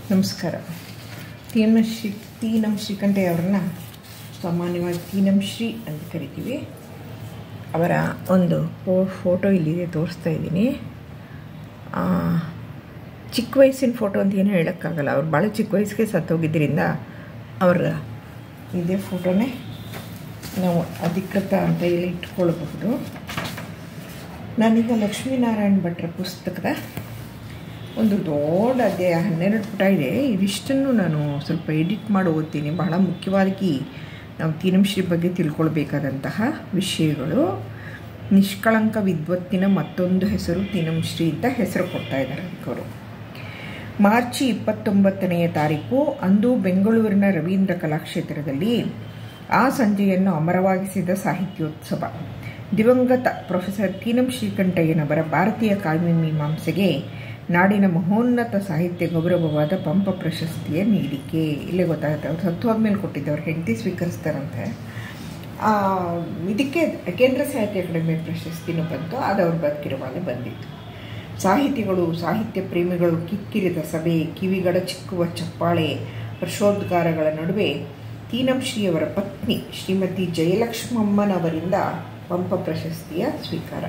ನಮಸ್ಕಾರ ತೀನಂ ಶ್ರೀ ತೀನಂ ಶ್ರೀಕಂಠಯ್ಯವ್ರನ್ನ ಸಾಮಾನ್ಯವಾಗಿ ತೀನಂ ಶ್ರೀ ಅಂತ ಕರಿತೀವಿ ಅವರ ಒಂದು ಫೋ- ಫೋಟೋ ಇಲ್ಲಿದೆ ತೋರಿಸ್ತಾ ಇದ್ದೀನಿ ಆ, ಚಿಕ್ಕ ವಯಸ್ಸಿನ ಫೋಟೋ ಅಂತ ಏನು ಹೇಳೋಕ್ಕಾಗಲ್ಲ ಅವ್ರು ಭಾಳ ಚಿಕ್ಕ ವಯಸ್ಸಿಗೆ ಸತ್ತೋಗಿದ್ದರಿಂದ ಅವ್ರ ಇದೇ ಫೋಟೋನೇ ನಾವು ಅಧಿಕೃತ ಅಂತ ಹೇಳಿ ಇಟ್ಕೊಳ್ಬಹುದು ನಾನೀಗ ಲಕ್ಷ್ಮೀನಾರಾಯಣ ಭಟ್ರ ಪುಸ್ತಕದ ಒಂದು ದೊಡ್ಡ ಅಧ್ಯಾಯ ಹನ್ನೆರಡು ಪುಟ ಇದೆ ಇದಿಷ್ಟನ್ನು ನಾನು ಸ್ವಲ್ಪ ಎಡಿಟ್ ಮಾಡಿ ಓದ್ತೀನಿ ಬಹಳ ಮುಖ್ಯವಾಗಿ ನಾವು ತೀನಂಶ್ರೀ ಬಗ್ಗೆ ತಿಳ್ಕೊಳ್ಬೇಕಾದಂತಹ ವಿಷಯಗಳು ನಿಷ್ಕಳಂಕ ವಿದ್ವತ್ತಿನ ಮತ್ತೊಂದು ಹೆಸರು ತೀನಂಶ್ರೀ ಅಂತ ಹೆಸರು ಕೊಡ್ತಾ ಇದ್ದಾರೆ ಅದಕ್ಕವರು ಮಾರ್ಚ್ ಇಪ್ಪತ್ತೊಂಬತ್ತನೆಯ ತಾರೀಕು ಅಂದು ಬೆಂಗಳೂರಿನ ರವೀಂದ್ರ ಕಲಾಕ್ಷೇತ್ರದಲ್ಲಿ ಆ ಸಂಜೆಯನ್ನು ಅಮರವಾಗಿಸಿದ ಸಾಹಿತ್ಯೋತ್ಸವ ದಿವಂಗತ ಪ್ರೊಫೆಸರ್ ತೀನಂ ಶ್ರೀಕಂಠಯ್ಯನವರ ಭಾರತೀಯ ಕಾವ್ಯ ಮೀಮಾಂಸೆಗೆ ನಾಡಿನ ಮಹೋನ್ನತ ಸಾಹಿತ್ಯ ಗೌರವವಾದ ಪಂಪ ಪ್ರಶಸ್ತಿಯ ನೀಡಿಕೆ ಇಲ್ಲೇ ಗೊತ್ತಾಗುತ್ತೆ ಅವ್ರು ಸತ್ತು ಹೋದ್ಮೇಲೆ ಕೊಟ್ಟಿದ್ದು ಅವ್ರ ಹೆಂಡತಿ ಸ್ವೀಕರಿಸ್ತಾರಂತೆ ಆ, ಇದಕ್ಕೆ ಕೇಂದ್ರ ಸಾಹಿತ್ಯ ಅಕಾಡೆಮಿ ಪ್ರಶಸ್ತಿನೂ ಬಂತು ಅದು ಅವ್ರು ಬದುಕಿರುವಾಗ ಬಂದಿತ್ತು ಸಾಹಿತಿಗಳು ಸಾಹಿತ್ಯ ಪ್ರೇಮಿಗಳು ಕಿಕ್ಕಿರಿದ ಸಭೆ ಕಿವಿಗಡ ಚಿಕ್ಕುವ ಚಪ್ಪಾಳೆ ಹರ್ಷೋದ್ಗಾರಗಳ ನಡುವೆ ತೀನಂಶ್ರೀಯವರ ಪತ್ನಿ ಶ್ರೀಮತಿ ಜಯಲಕ್ಷ್ಮಮ್ಮನವರಿಂದ ಪಂಪ ಪ್ರಶಸ್ತಿಯ ಸ್ವೀಕಾರ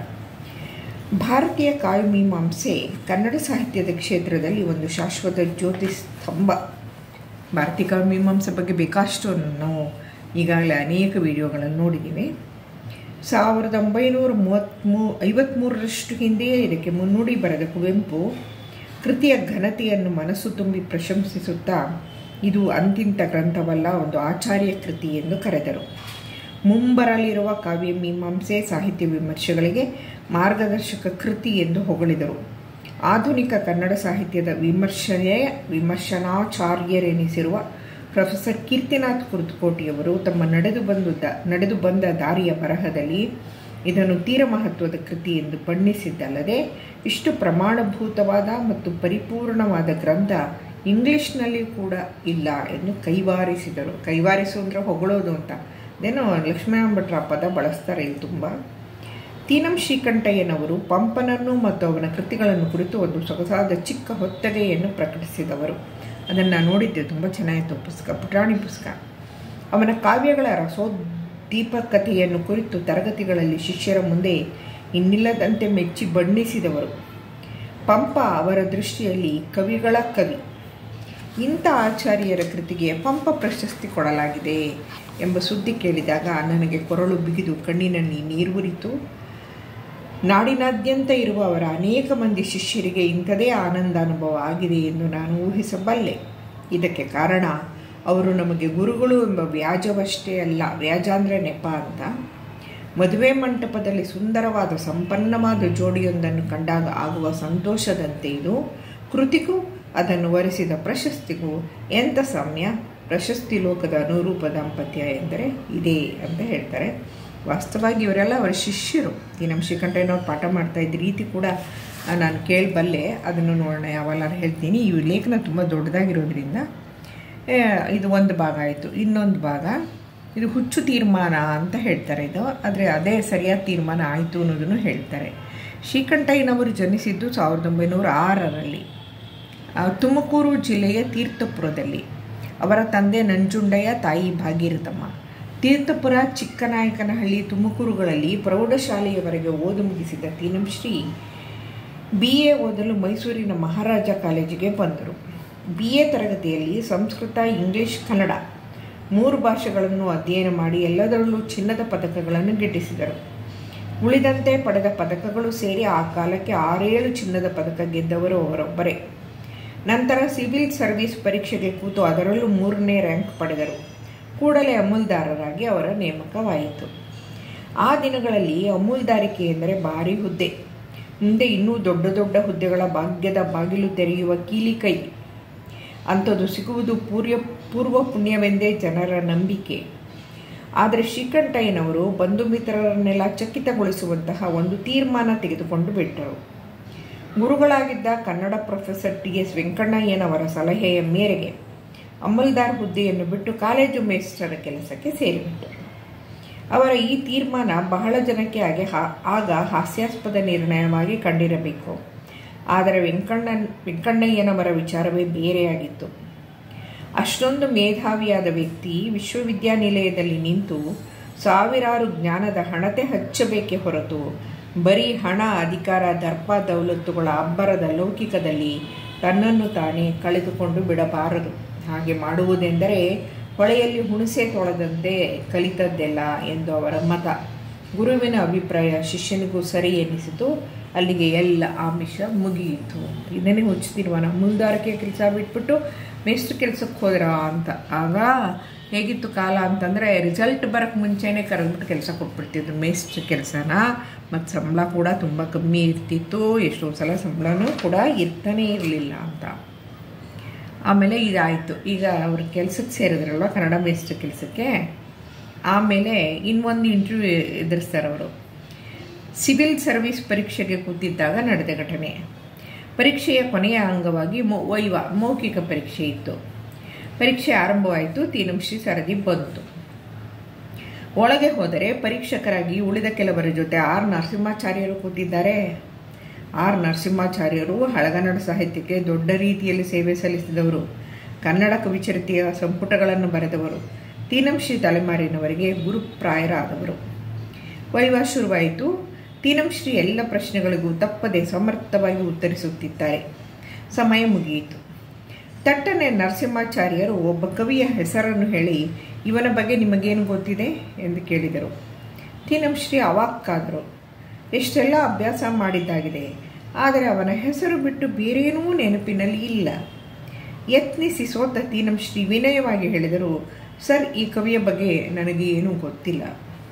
ಭಾರತೀಯ ಕಾವ್ಯಮೀಮಾಂಸೆ ಕನ್ನಡ ಸಾಹಿತ್ಯದ ಕ್ಷೇತ್ರದಲ್ಲಿ ಒಂದು ಶಾಶ್ವತ ಜ್ಯೋತಿ ಸ್ತಂಭ ಭಾರತೀಯ ಕಾವ್ಯಮೀಮಾಂಸೆ ಬಗ್ಗೆ ಬೇಕಷ್ಟು ನಾವು ಈಗಾಗಲೇ ಅನೇಕ ವಿಡಿಯೋಗಳನ್ನು ನೋಡಿದ್ದೀವಿ ಸಾವಿರದ ಒಂಬೈನೂರ ಮೂವತ್ತ್ಮೂ ಐವತ್ತ್ಮೂರರಷ್ಟು ಹಿಂದೆಯೇ ಇದಕ್ಕೆ ಮುನ್ನುಡಿ ಬರೆದ ಕುವೆಂಪು ಕೃತಿಯ ಘನತೆಯನ್ನು ಮನಸ್ಸು ತುಂಬಿ ಪ್ರಶಂಸಿಸುತ್ತಾ ಇದು ಅಂತಿಂತ ಗ್ರಂಥವಲ್ಲ ಒಂದು ಆಚಾರ್ಯ ಕೃತಿ ಎಂದು ಕರೆದರು ಮುಂಬರಲಿರುವ ಕಾವ್ಯ ಮೀಮಾಂಸೆ ಸಾಹಿತ್ಯ ವಿಮರ್ಶೆಗಳಿಗೆ ಮಾರ್ಗದರ್ಶಕ ಕೃತಿ ಎಂದು ಹೊಗಳಿದರು ಆಧುನಿಕ ಕನ್ನಡ ಸಾಹಿತ್ಯದ ವಿಮರ್ಶೆಯ ವಿಮರ್ಶನಾಚಾರ್ಯರೆನಿಸಿರುವ ಪ್ರೊಫೆಸರ್ ಕೀರ್ತಿನಾಥ್ ಕುರ್ತಕೋಟಿಯವರು ತಮ್ಮ ನಡೆದು ಬಂದು ದ ನಡೆದು ಬಂದ ದಾರಿಯ ಬರಹದಲ್ಲಿ ಇದನ್ನು ತೀರ ಮಹತ್ವದ ಕೃತಿ ಎಂದು ಬಣ್ಣಿಸಿದ್ದಲ್ಲದೆ ಇಷ್ಟು ಪ್ರಮಾಣಭೂತವಾದ ಮತ್ತು ಪರಿಪೂರ್ಣವಾದ ಗ್ರಂಥ ಇಂಗ್ಲಿಷ್ನಲ್ಲಿ ಕೂಡ ಇಲ್ಲ ಎಂದು ಕೈವಾರಿಸಿದರು ಕೈವಾರಿಸು ಅಂದರೆ ಹೊಗಳೋದು ಅಂತ ಅದೇನೋ ಲಕ್ಷ್ಮೀನಾರಾಯಣ ಭಟ್ರ ಆ ಪದ ಬಳಸ್ತಾರೆ ಇಲ್ಲಿ ತುಂಬ ತೀನಂ ಶ್ರೀಕಂಠಯ್ಯನವರು ಪಂಪನನ್ನು ಮತ್ತು ಅವನ ಕೃತಿಗಳನ್ನು ಕುರಿತು ಒಂದು ಸೊಗಸಾದ ಚಿಕ್ಕ ಹೊತ್ತಗೆಯನ್ನು ಪ್ರಕಟಿಸಿದವರು ಅದನ್ನು ನೋಡಿದ್ದೆ ತುಂಬ ಚೆನ್ನಾಗಿತ್ತು ಪುಸ್ತಕ ಪುಟಾಣಿ ಪುಸ್ತಕ ಅವನ ಕಾವ್ಯಗಳ ರಸೋದ್ದೀಪಕತೆಯನ್ನು ಕುರಿತು ತರಗತಿಗಳಲ್ಲಿ ಶಿಷ್ಯರ ಮುಂದೆ ಇನ್ನಿಲ್ಲದಂತೆ ಮೆಚ್ಚಿ ಬಣ್ಣಿಸಿದವರು ಪಂಪ ಅವರ ದೃಷ್ಟಿಯಲ್ಲಿ ಕವಿಗಳ ಕವಿ ಇಂಥ ಆಚಾರ್ಯರ ಕೃತಿಗೆ ಪಂಪ ಪ್ರಶಸ್ತಿ ಕೊಡಲಾಗಿದೆ ಎಂಬ ಸುದ್ದಿ ಕೇಳಿದಾಗ ನನಗೆ ಕೊರಳು ಬಿಗಿದು ಕಣ್ಣಿನಲ್ಲಿ ನೀರುರಿತು ನಾಡಿನಾದ್ಯಂತ ಇರುವ ಅವರ ಅನೇಕ ಮಂದಿ ಶಿಷ್ಯರಿಗೆ ಇಂಥದೇ ಆನಂದ ಅನುಭವ ಆಗಿದೆ ಎಂದು ನಾನು ಊಹಿಸಬಲ್ಲೆ ಇದಕ್ಕೆ ಕಾರಣ ಅವರು ನಮಗೆ ಗುರುಗಳು ಎಂಬ ವ್ಯಾಜವಷ್ಟೇ ಅಲ್ಲ ವ್ಯಾಜ ಅಂದರೆ ನೆಪ ಅಂತ ಮದುವೆ ಮಂಟಪದಲ್ಲಿ ಸುಂದರವಾದ ಸಂಪನ್ನವಾದ ಜೋಡಿಯೊಂದನ್ನು ಕಂಡಾಗ ಆಗುವ ಸಂತೋಷದಂತೆ ಇದು ಕೃತಿಗೂ ಅದನ್ನು ವರಿಸಿದ ಪ್ರಶಸ್ತಿಗೂ ಎಂಥ ಸಾಮ್ಯ ಪ್ರಶಸ್ತಿ ಲೋಕದ ಅನುರೂಪ ದಾಂಪತ್ಯ ಎಂದರೆ ಇದೇ ಅಂತ ಹೇಳ್ತಾರೆ ವಾಸ್ತವವಾಗಿ ಇವರೆಲ್ಲ ಅವರ ಶಿಷ್ಯರು ಈ ನಮ್ಮ ಶ್ರೀಕಂಠಯ್ಯನವ್ರು ಪಾಠ ಮಾಡ್ತಾ ಇದ್ದ ರೀತಿ ಕೂಡ ಆ, ನಾನು ಕೇಳಬಲ್ಲೆ ಅದನ್ನು ನೋಡೋಣ ಯಾವಾಗಲಾರು ಹೇಳ್ತೀನಿ ಈ ಲೇಖನ ತುಂಬ ದೊಡ್ಡದಾಗಿರೋದ್ರಿಂದ ಆ, ಇದು ಒಂದು ಭಾಗ ಆಯಿತು ಇನ್ನೊಂದು ಭಾಗ ಇದು ಹುಚ್ಚು ತೀರ್ಮಾನ ಅಂತ ಹೇಳ್ತಾರೆ ಇದು ಆದರೆ ಅದೇ ಸರಿಯಾದ ತೀರ್ಮಾನ ಆಯಿತು ಅನ್ನೋದನ್ನು ಹೇಳ್ತಾರೆ ಶ್ರೀಕಂಠಯ್ಯನವರು ಜನಿಸಿದ್ದು ಸಾವಿರದ ಒಂಬೈನೂರ ಆರರಲ್ಲಿ ಆ, ತುಮಕೂರು ಜಿಲ್ಲೆಯ ತೀರ್ಥಪುರದಲ್ಲಿ ಅವರ ತಂದೆ ನಂಜುಂಡಯ್ಯ ತಾಯಿ ಭಾಗೀರಥಮ್ಮ ತೀರ್ಥಪುರ ಚಿಕ್ಕನಾಯಕನಹಳ್ಳಿ ತುಮಕೂರುಗಳಲ್ಲಿ ಪ್ರೌಢಶಾಲೆಯವರೆಗೆ ಓದು ಮುಗಿಸಿದ ತೀನಂಶ್ರೀ ಬಿ ಎ ಓದಲು ಮೈಸೂರಿನ ಮಹಾರಾಜ ಕಾಲೇಜಿಗೆ ಬಂದರು ಬಿ ಎ ತರಗತಿಯಲ್ಲಿ ಸಂಸ್ಕೃತ ಇಂಗ್ಲಿಷ್ ಕನ್ನಡ ಮೂರು ಭಾಷೆಗಳನ್ನು ಅಧ್ಯಯನ ಮಾಡಿ ಎಲ್ಲದರಲ್ಲೂ ಚಿನ್ನದ ಪದಕಗಳನ್ನು ಗಿಟ್ಟಿಸಿದರು ಉಳಿದಂತೆ ಪಡೆದ ಪದಕಗಳು ಸೇರಿ ಆ ಕಾಲಕ್ಕೆ ಆರೇಳು ಚಿನ್ನದ ಪದಕ ಗೆದ್ದವರು ಅವರೊಬ್ಬರೇ ನಂತರ ಸಿವಿಲ್ ಸರ್ವಿಸ್ ಪರೀಕ್ಷೆಗೆ ಕೂತು ಅದರಲ್ಲೂ ಮೂರನೇ ರ್ಯಾಂಕ್ ಪಡೆದರು ಕೂಡಲೇ ಅಮೂಲ್ದಾರರಾಗಿ ಅವರ ನೇಮಕವಾಯಿತು ಆ ದಿನಗಳಲ್ಲಿ ಅಮೂಲ್ದಾರಿಕೆ ಎಂದರೆ ಭಾರಿ ಹುದ್ದೆ ಮುಂದೆ ಇನ್ನೂ ದೊಡ್ಡ ದೊಡ್ಡ ಹುದ್ದೆಗಳ ಭಾಗ್ಯದ ಬಾಗಿಲು ತೆರೆಯುವ ಕೀಲಿ ಕೈ ಅಂಥದ್ದು ಸಿಗುವುದು ಪೂರ್ಯ ಪೂರ್ವ ಪುಣ್ಯವೆಂದೇ ಜನರ ನಂಬಿಕೆ ಆದರೆ ಶ್ರೀಕಂಠಯ್ಯನವರು ಬಂಧು ಮಿತ್ರರನ್ನೆಲ್ಲ ಚಕಿತಗೊಳಿಸುವಂತಹ ಒಂದು ತೀರ್ಮಾನ ತೆಗೆದುಕೊಂಡು ಬಿಟ್ಟರು ಗುರುಗಳಾಗಿದ್ದ ಕನ್ನಡ ಪ್ರೊಫೆಸರ್ ಟಿ ಎಸ್ ವೆಂಕಣ್ಣಯ್ಯನವರ ಸಲಹೆಯ ಮೇರೆಗೆ ಅಮಲ್ದಾರ್ ಹುದ್ದೆಯನ್ನು ಬಿಟ್ಟು ಕಾಲೇಜು ಮೇಸ್ಟರ ಕೆಲಸಕ್ಕೆ ಸೇರಿಬಿಟ್ಟರು ಅವರ ಈ ತೀರ್ಮಾನ ಬಹಳ ಜನಕ್ಕೆ ಆಗಿ ಹಾ ಆಗ ಹಾಸ್ಯಾಸ್ಪದ ನಿರ್ಣಯವಾಗಿ ಕಂಡಿರಬೇಕು ಆದರೆ ವೆಂಕಣ್ಣನ್ ವೆಂಕಣ್ಣಯ್ಯನವರ ವಿಚಾರವೇ ಬೇರೆಯಾಗಿತ್ತು ಅಷ್ಟೊಂದು ಮೇಧಾವಿಯಾದ ವ್ಯಕ್ತಿ ವಿಶ್ವವಿದ್ಯಾನಿಲಯದಲ್ಲಿ ನಿಂತು ಸಾವಿರಾರು ಜ್ಞಾನದ ಹಣತೆ ಹಚ್ಚಬೇಕೇ ಹೊರತು ಬರೀ ಹಣ ಅಧಿಕಾರ ದರ್ಪ ದೌಲತ್ತುಗಳ ಅಬ್ಬರದ ಲೌಕಿಕದಲ್ಲಿ ತನ್ನನ್ನು ತಾನೇ ಕಳೆದುಕೊಂಡು ಬಿಡಬಾರದು ಹಾಗೆ ಮಾಡುವುದೆಂದರೆ ಹೊಳೆಯಲ್ಲಿ ಹುಣಸೆ ತೊಳೆದಂತೆ ಕಲಿತದ್ದೆಲ್ಲ ಎಂದು ಅವರ ಮತ ಗುರುವಿನ ಅಭಿಪ್ರಾಯ ಶಿಷ್ಯನಿಗೂ ಸರಿ ಎನ್ನಿಸಿತು ಅಲ್ಲಿಗೆ ಎಲ್ಲ ಆಮಿಷ ಮುಗಿಯಿತು ಇದನ್ನೇ ಹುಚ್ಚುತ್ತಿರುವನ ಮುಲ್ದಾರಕ್ಕೆ ಕೆಲಸ ಬಿಟ್ಬಿಟ್ಟು ಮೇಸ್ಟ್ರು ಕೆಲಸಕ್ಕೆ ಹೋದ್ರ ಅಂತ ಆಗ ಹೇಗಿತ್ತು ಕಾಲ ಅಂತಂದರೆ ರಿಸಲ್ಟ್ ಬರೋಕ್ಕೆ ಮುಂಚೆನೇ ಕರೆದ್ಬಿಟ್ಟು ಕೆಲಸ ಕೊಟ್ಬಿಡ್ತಿದ್ರು ಮೇಸ್ಟ್ರ್ ಕೆಲಸನ ಮತ್ತು ಸಂಬಳ ಕೂಡ ತುಂಬ ಕಮ್ಮಿ ಇರ್ತಿತ್ತು ಎಷ್ಟೋ ಸಲ ಸಂಬಳನೂ ಕೂಡ ಇರ್ತಾನೇ ಇರಲಿಲ್ಲ ಅಂತ ಆಮೇಲೆ ಇದಾಯಿತು ಈಗ ಅವ್ರ ಕೆಲಸಕ್ಕೆ ಸೇರಿದ್ರಲ್ವ ಕನ್ನಡ ಮೇಸ್ಟ್ರ್ ಕೆಲಸಕ್ಕೆ ಆಮೇಲೆ ಇನ್ನೊಂದು ಇಂಟರ್ವ್ಯೂ ಎದುರಿಸ್ತಾರೆ ಅವರು ಸಿವಿಲ್ ಸರ್ವಿಸ್ ಪರೀಕ್ಷೆಗೆ ಕೂತಿದ್ದಾಗ ನಡೆದ ಘಟನೆ ಪರೀಕ್ಷೆಯ ಕೊನೆಯ ಅಂಗವಾಗಿ ಮೊ ವೈವ ಮೌಖಿಕ ಪರೀಕ್ಷೆ ಇತ್ತು ಪರೀಕ್ಷೆ ಆರಂಭವಾಯಿತು ತೀನಂಶ್ರೀ ಸರದಿ ಬಂತು ಒಳಗೆ ಹೋದರೆ ಪರೀಕ್ಷಕರಾಗಿ ಉಳಿದ ಕೆಲವರ ಜೊತೆ ಆರ್ ನರಸಿಂಹಾಚಾರ್ಯರು ಕೂತಿದ್ದಾರೆ ಆರ್ ನರಸಿಂಹಾಚಾರ್ಯರು ಹಳಗನ್ನಡ ಸಾಹಿತ್ಯಕ್ಕೆ ದೊಡ್ಡ ರೀತಿಯಲ್ಲಿ ಸೇವೆ ಸಲ್ಲಿಸಿದವರು ಕನ್ನಡ ಕವಿಚರಿತೆಯ ಸಂಪುಟಗಳನ್ನು ಬರೆದವರು ತೀನಂಶ್ರೀ ತಲೆಮಾರಿನವರಿಗೆ ಗುರುಪ್ರಾಯರಾದವರು ವೈವ ಶುರುವಾಯಿತು ತೀನಂಶ್ರೀ ಎಲ್ಲ ಪ್ರಶ್ನೆಗಳಿಗೂ ತಪ್ಪದೆ ಸಮರ್ಥವಾಗಿ ಉತ್ತರಿಸುತ್ತಿದ್ದಾರೆ ಸಮಯ ಮುಗಿಯಿತು ತಟ್ಟನೆ ನರಸಿಂಹಾಚಾರ್ಯರು ಒಬ್ಬ ಕವಿಯ ಹೆಸರನ್ನು ಹೇಳಿ ಇವನ ಬಗ್ಗೆ ನಿಮಗೇನು ಗೊತ್ತಿದೆ ಎಂದು ಕೇಳಿದರು ತೀನಂಶ್ರೀ ಅವಾಕ್ಕಾದರು ಎಷ್ಟೆಲ್ಲ ಅಭ್ಯಾಸ ಮಾಡಿದ್ದಾಗಿದೆ ಆದರೆ ಅವನ ಹೆಸರು ಬಿಟ್ಟು ಬೇರೇನೂ ನೆನಪಿನಲ್ಲಿ ಇಲ್ಲ ಯತ್ನಿಸಿ ಸೋತ ತೀನಂಶ್ರೀ ವಿನಯವಾಗಿ ಹೇಳಿದರು ಸರ್ ಈ ಕವಿಯ ಬಗ್ಗೆ ನನಗೆ ಏನೂ ಗೊತ್ತಿಲ್ಲ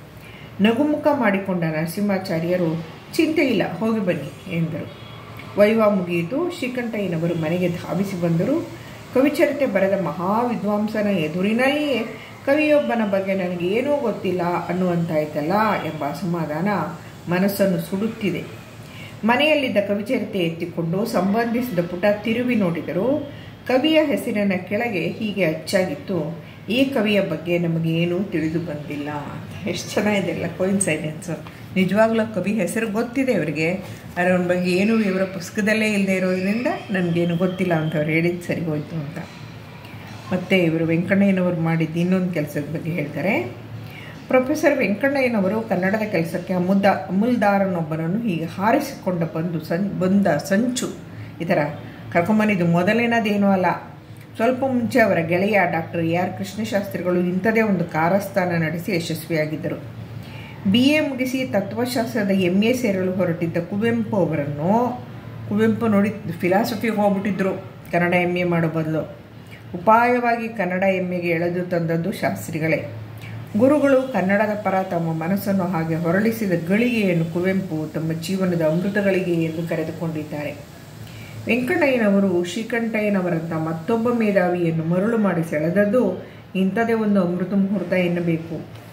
ನಗುಮುಖ ಮಾಡಿಕೊಂಡ ನರಸಿಂಹಾಚಾರ್ಯರು ಚಿಂತೆ ಇಲ್ಲ ಹೋಗಿ ಬನ್ನಿ ಎಂದರು ವೈವ ಮುಗಿಯಿತು ಶ್ರೀಕಂಠಯ್ಯನವರು ಮನೆಗೆ ಧಾವಿಸಿ ಬಂದರು ಕವಿಚರಿತೆ ಬರೆದ ಮಹಾವಿದ್ವಾಂಸನ ಎದುರಿನಲ್ಲಿಯೇ ಕವಿಯೊಬ್ಬನ ಬಗ್ಗೆ ನನಗೆ ಏನೂ ಗೊತ್ತಿಲ್ಲ ಅನ್ನುವಂತಾಯ್ತಲ್ಲ ಎಂಬ ಅಸಮಾಧಾನ ಮನಸ್ಸನ್ನು ಸುಡುತ್ತಿದೆ ಮನೆಯಲ್ಲಿದ್ದ ಕವಿಚರಿತೆ ಎತ್ತಿಕೊಂಡು ಸಂಬಂಧಿಸಿದ ಪುಟ ತಿರುವಿ ನೋಡಿದರು ಕವಿಯ ಹೆಸರಿನ ಕೆಳಗೆ ಹೀಗೆ ಅಚ್ಚಾಗಿತ್ತು ಈ ಕವಿಯ ಬಗ್ಗೆ ನಮಗೆ ಏನೂ ತಿಳಿದು ಬಂದಿಲ್ಲ ಎಷ್ಟು ಚೆನ್ನಾಗಿದೆ ಎಲ್ಲ ಕೋಯಿನ್ಸೈಡೆನ್ಸು ನಿಜವಾಗ್ಲೂ ಕವಿ ಹೆಸರು ಗೊತ್ತಿದೆ ಅವರಿಗೆ ಆದರೆ ಅವನ ಬಗ್ಗೆ ಏನೂ ಇವರ ಪುಸ್ತಕದಲ್ಲೇ ಇಲ್ಲದೆ ಇರೋದ್ರಿಂದ ನನಗೇನು ಗೊತ್ತಿಲ್ಲ ಅಂತ ಅವ್ರು ಹೇಳಿದ್ದು ಸರಿ ಹೋಯ್ತು ಅಂತ ಮತ್ತು ಇವರು ವೆಂಕಣ್ಣಯ್ಯನವರು ಮಾಡಿದ್ದು ಇನ್ನೊಂದು ಕೆಲಸದ ಬಗ್ಗೆ ಹೇಳ್ತಾರೆ ಪ್ರೊಫೆಸರ್ ವೆಂಕಣ್ಣಯ್ಯನವರು ಕನ್ನಡದ ಕೆಲಸಕ್ಕೆ ಅಮುದ ಅಮುಲ್ದಾರನೊಬ್ಬನನ್ನು ಹೀಗೆ ಹಾರಿಸಿಕೊಂಡ ಬಂದು ಸಂ ಬಂದ ಸಂಚು ಈ ಥರ ಕರ್ಕೊಂಬಂದಿದ್ದು ಮೊದಲಿನದೇನೂ ಅಲ್ಲ ಸ್ವಲ್ಪ ಮುಂಚೆ ಅವರ ಗೆಳೆಯ ಡಾಕ್ಟರ್ ಎ ಆರ್ ಕೃಷ್ಣಶಾಸ್ತ್ರಿಗಳು ಇಂಥದೇ ಒಂದು ಕಾರಸ್ಥಾನ ನಡೆಸಿ ಯಶಸ್ವಿಯಾಗಿದ್ದರು ಬಿ ಎ ಮುಗಿಸಿ ತತ್ವಶಾಸ್ತ್ರದ ಎಮ್ ಎ ಸೇರಲು ಹೊರಟಿದ್ದ ಕುವೆಂಪು ಅವರನ್ನು ಕುವೆಂಪು ನೋಡಿ ಫಿಲಾಸಫಿಗೆ ಹೋಗ್ಬಿಟ್ಟಿದ್ರು ಕನ್ನಡ ಎಮ್ ಎ ಮಾಡೋ ಬದಲು ಉಪಾಯವಾಗಿ ಕನ್ನಡ ಎಮ್ ಎಗೆ ಎಳೆದು ತಂದದ್ದು ಶಾಸ್ತ್ರಿಗಳೇ ಗುರುಗಳು ಕನ್ನಡದ ಪರ ತಮ್ಮ ಮನಸ್ಸನ್ನು ಹಾಗೆ ಹೊರಳಿಸಿದ ಗಳಿಗೆಯನ್ನು ಕುವೆಂಪು ತಮ್ಮ ಜೀವನದ ಅಮೃತಗಳಿಗೆ ಎಂದು ಕರೆದುಕೊಂಡಿದ್ದಾರೆ ವೆಂಕಣ್ಣಯ್ಯನವರು ಶ್ರೀಕಂಠಯ್ಯನವರಂಥ ಮತ್ತೊಬ್ಬ ಮೇಧಾವಿಯನ್ನು ಮರುಳು ಮಾಡಿ ಸೆಳೆದದ್ದು ಇಂಥದೇ ಒಂದು ಅಮೃತ ಮುಹೂರ್ತ ಎನ್ನಬೇಕು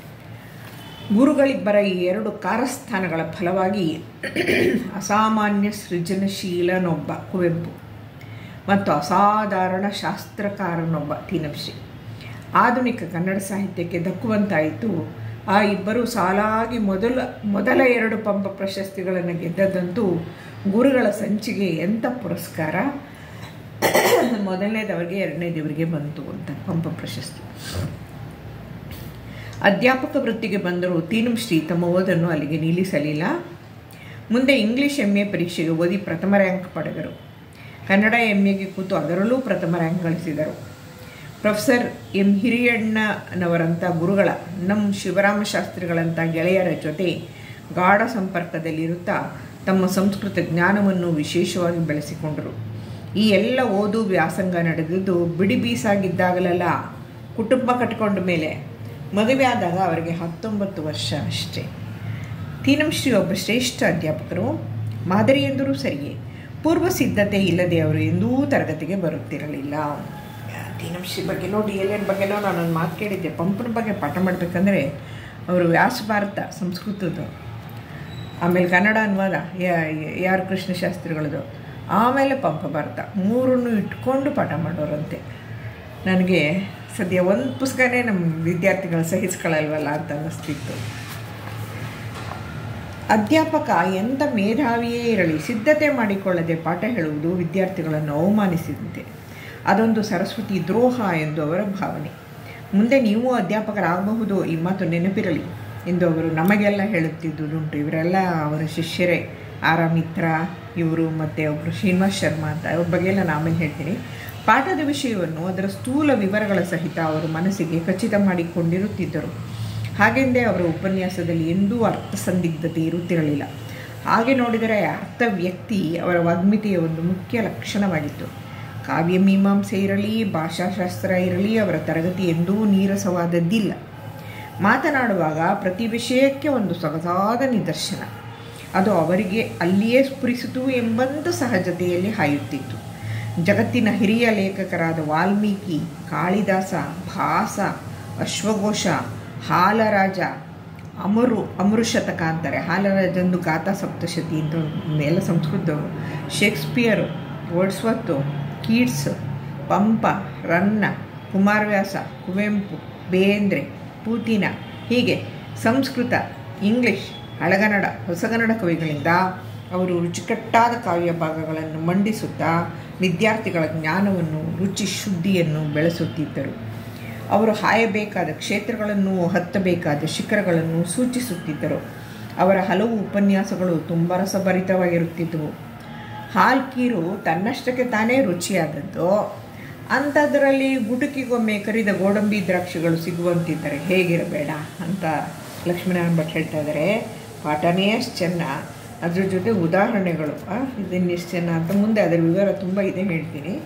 ಗುರುಗಳಿಬ್ಬರ ಈ ಎರಡು ಕಾರಸ್ಥಾನಗಳ ಫಲವಾಗಿ ಅಸಾಮಾನ್ಯ ಸೃಜನಶೀಲನೊಬ್ಬ ಕುವೆಂಪು ಮತ್ತು ಅಸಾಧಾರಣ ಶಾಸ್ತ್ರಕಾರನೊಬ್ಬ ತೀನಂಶ್ರೀ ಆಧುನಿಕ ಕನ್ನಡ ಸಾಹಿತ್ಯಕ್ಕೆ ದಕ್ಕುವಂತಾಯಿತು ಆ ಇಬ್ಬರು ಸಾಲಾಗಿ ಮೊದಲ ಮೊದಲ ಎರಡು ಪಂಪ ಪ್ರಶಸ್ತಿಗಳನ್ನು ಗೆದ್ದದ್ದಂತೂ ಗುರುಗಳ ಸಂಚಿಗೆ ಎಂಥ ಪುರಸ್ಕಾರ ಮೊದಲನೇದವರಿಗೆ ಎರಡನೇದವರಿಗೆ ಬಂತು ಅಂತ ಪಂಪ ಪ್ರಶಸ್ತಿ ಅಧ್ಯಾಪಕ ವೃತ್ತಿಗೆ ಬಂದರೂ ತೀನುಶ್ರೀ ತಮ್ಮ ಓದನ್ನು ಅಲ್ಲಿಗೆ ನಿಲ್ಲಿಸಲಿಲ್ಲ ಮುಂದೆ ಇಂಗ್ಲಿಷ್ ಎಮ್ ಎ ಪರೀಕ್ಷೆಗೆ ಓದಿ ಪ್ರಥಮ ರ್ಯಾಂಕ್ ಪಡೆದರು ಕನ್ನಡ ಎಮ್ ಎಗೆ ಕೂತು ಅದರಲ್ಲೂ ಪ್ರಥಮ ರ್ಯಾಂಕ್ ಗಳಿಸಿದರು ಪ್ರೊಫೆಸರ್ ಎಂ ಹಿರಿಯಣ್ಣನವರಂಥ ಗುರುಗಳ ನಮ್ಮ ಶಿವರಾಮ ಶಾಸ್ತ್ರಿಗಳಂಥ ಗೆಳೆಯರ ಜೊತೆ ಗಾಢ ಸಂಪರ್ಕದಲ್ಲಿರುತ್ತಾ ತಮ್ಮ ಸಂಸ್ಕೃತ ಜ್ಞಾನವನ್ನು ವಿಶೇಷವಾಗಿ ಬೆಳೆಸಿಕೊಂಡರು ಈ ಎಲ್ಲ ಓದು ವ್ಯಾಸಂಗ ನಡೆದಿದ್ದು ಬಿಡಿ ಬೀಸಾಗಿದ್ದಾಗಲೆಲ್ಲ ಕುಟುಂಬ ಕಟ್ಟಿಕೊಂಡ ಮೇಲೆ ಮದುವೆ ಆದಾಗ ಅವರಿಗೆ ಹತ್ತೊಂಬತ್ತು ವರ್ಷ ಅಷ್ಟೇ ತೀನಂಶ್ರೀ ಒಬ್ಬ ಶ್ರೇಷ್ಠ ಅಧ್ಯಾಪಕರು ಮಾದರಿ ಎಂದರೂ ಸರಿಯೇ ಪೂರ್ವ ಸಿದ್ಧತೆ ಇಲ್ಲದೆ ಅವರು ಎಂದೂ ತರಗತಿಗೆ ಬರುತ್ತಿರಲಿಲ್ಲ ತೀನಂಶ್ರೀ ಬಗ್ಗೆ ನೋಡಿ ಎಲ್ಲಿನ ಬಗ್ಗೆನೋ ನಾನೊಂದು ಮಾತು ಕೇಳಿದ್ದೆ ಪಂಪನ ಬಗ್ಗೆ ಪಾಠ ಮಾಡಬೇಕಂದ್ರೆ ಅವರು ವ್ಯಾಸ ಭಾರತ ಸಂಸ್ಕೃತದ್ದು ಆಮೇಲೆ ಕನ್ನಡ ಅನುವಾದ ಯಾರು ಕೃಷ್ಣ ಶಾಸ್ತ್ರಿಗಳದು ಆಮೇಲೆ ಪಂಪ ಭಾರತ ಮೂರನ್ನು ಇಟ್ಕೊಂಡು ಪಾಠ ಮಾಡೋರಂತೆ ನನಗೆ ಸದ್ಯ ಒಂದು ಪುಸ್ತಕನೇ ನಮ್ಮ ವಿದ್ಯಾರ್ಥಿಗಳು ಸಹಿಸ್ಕೊಳ್ಳಲ್ವಲ್ಲ ಅಂತ ಅನ್ನಿಸ್ತಿತ್ತು ಅಧ್ಯಾಪಕ ಎಂಥ ಮೇಧಾವಿಯೇ ಇರಲಿ ಸಿದ್ಧತೆ ಮಾಡಿಕೊಳ್ಳದೆ ಪಾಠ ಹೇಳುವುದು ವಿದ್ಯಾರ್ಥಿಗಳನ್ನು ಅವಮಾನಿಸಿದಂತೆ ಅದೊಂದು ಸರಸ್ವತಿ ದ್ರೋಹ ಎಂದು ಅವರ ಭಾವನೆ ಮುಂದೆ ನೀವು ಅಧ್ಯಾಪಕರಾಗಬಹುದು ಈ ಮಾತು ನೆನಪಿರಲಿ ಎಂದು ಅವರು ನಮಗೆಲ್ಲ ಹೇಳುತ್ತಿದ್ದುದುಂಟು ಇವರೆಲ್ಲ ಅವರ ಶಿಷ್ಯರೇ ಆರಾಮಿತ್ರ ಇವರು ಮತ್ತು ಒಬ್ಬರು ಶ್ರೀನಿವಾಸ್ ಶರ್ಮಾ ಅಂತ ಅವ್ರ ಬಗ್ಗೆ ಎಲ್ಲ ನಾನು ಆಮೇಲೆ ಹೇಳ್ತೀನಿ ಪಾಠದ ವಿಷಯವನ್ನು ಅದರ ಸ್ಥೂಲ ವಿವರಗಳ ಸಹಿತ ಅವರು ಮನಸ್ಸಿಗೆ ಖಚಿತ ಮಾಡಿಕೊಂಡಿರುತ್ತಿದ್ದರು ಹಾಗೆಂದೇ ಅವರ ಉಪನ್ಯಾಸದಲ್ಲಿ ಎಂದೂ ಅರ್ಥ ಸಂದಿಗ್ಧತೆ ಇರುತ್ತಿರಲಿಲ್ಲ ಹಾಗೆ ನೋಡಿದರೆ ಅರ್ಥ ವ್ಯಕ್ತಿ ಅವರ ವಾಗ್ಮಿತೆಯ ಒಂದು ಮುಖ್ಯ ಲಕ್ಷಣವಾಗಿತ್ತು ಕಾವ್ಯ ಮೀಮಾಂಸೆ ಇರಲಿ ಭಾಷಾಶಾಸ್ತ್ರ ಇರಲಿ ಅವರ ತರಗತಿ ಎಂದೂ ನೀರಸವಾದದ್ದಿಲ್ಲ ಮಾತನಾಡುವಾಗ ಪ್ರತಿ ವಿಷಯಕ್ಕೆ ಒಂದು ಸೊಗಸಾದ ನಿದರ್ಶನ ಅದು ಅವರಿಗೆ ಅಲ್ಲಿಯೇ ಸ್ಫುರಿಸಿತು ಎಂಬಂಥ ಸಹಜತೆಯಲ್ಲಿ ಹಾಯುತ್ತಿತ್ತು ಜಗತ್ತಿನ ಹಿರಿಯ ಲೇಖಕರಾದ ವಾಲ್ಮೀಕಿ ಕಾಳಿದಾಸ ಭಾಸ ಅಶ್ವಘೋಷ ಹಾಲರಾಜ ಅಮರು ಅಮೃಶತಕ ಅಂತಾರೆ ಹಾಲರಾಜಂದು ಗಾಥಾ ಸಪ್ತಶತಿ ಅಂತ ಎಲ್ಲ ಸಂಸ್ಕೃತದವರು Shakespeare Wordsworth Keats Pampa Ranna Kumaravyasa Kuvempu Bendre ಪೂತಿನ ಹೀಗೆ ಸಂಸ್ಕೃತ ಇಂಗ್ಲಿಷ್ ಹಳಗನ್ನಡ ಹೊಸಗನ್ನಡ ಕವಿಗಳಿಂದ ಅವರು ರುಚಿಕಟ್ಟಾದ ಕಾವ್ಯ ಭಾಗಗಳನ್ನು ಮಂಡಿಸುತ್ತಾ ವಿದ್ಯಾರ್ಥಿಗಳ ಜ್ಞಾನವನ್ನು ರುಚಿ ಶುದ್ಧಿಯನ್ನು ಬೆಳೆಸುತ್ತಿದ್ದರು ಅವರು ಹಾಯಬೇಕಾದ ಕ್ಷೇತ್ರಗಳನ್ನು ಹತ್ತಬೇಕಾದ ಶಿಖರಗಳನ್ನು ಸೂಚಿಸುತ್ತಿದ್ದರು ಅವರ ಹಲವು ಉಪನ್ಯಾಸಗಳು ತುಂಬ ರಸಭರಿತವಾಗಿರುತ್ತಿದ್ದವು ಹಾಲ್ಕೀರು ತನ್ನಷ್ಟಕ್ಕೆ ತಾನೇ ರುಚಿಯಾದದ್ದು ಅಂಥದ್ರಲ್ಲಿ ಗುಟುಕಿಗೊಮ್ಮೆ ಕರಿದ ಗೋಡಂಬಿ ದ್ರಾಕ್ಷಿಗಳು ಸಿಗುವಂತಿದ್ದರೆ ಹೇಗಿರಬೇಡ ಅಂತ ಲಕ್ಷ್ಮೀನಾರಾಯಣ ಭಟ್ ಹೇಳ್ತಾ ಇದ್ದಾರೆ ಪಾಠನೇ ಅಷ್ಟು ಚೆನ್ನ ಅದ್ರ ಜೊತೆ ಉದಾಹರಣೆಗಳು ಇದನ್ನೆಷ್ಟು ಚೆನ್ನ ಅಂತ ಮುಂದೆ ಅದರ ವಿವರ ತುಂಬ ಇದೆ ಹೇಳ್ತೀನಿ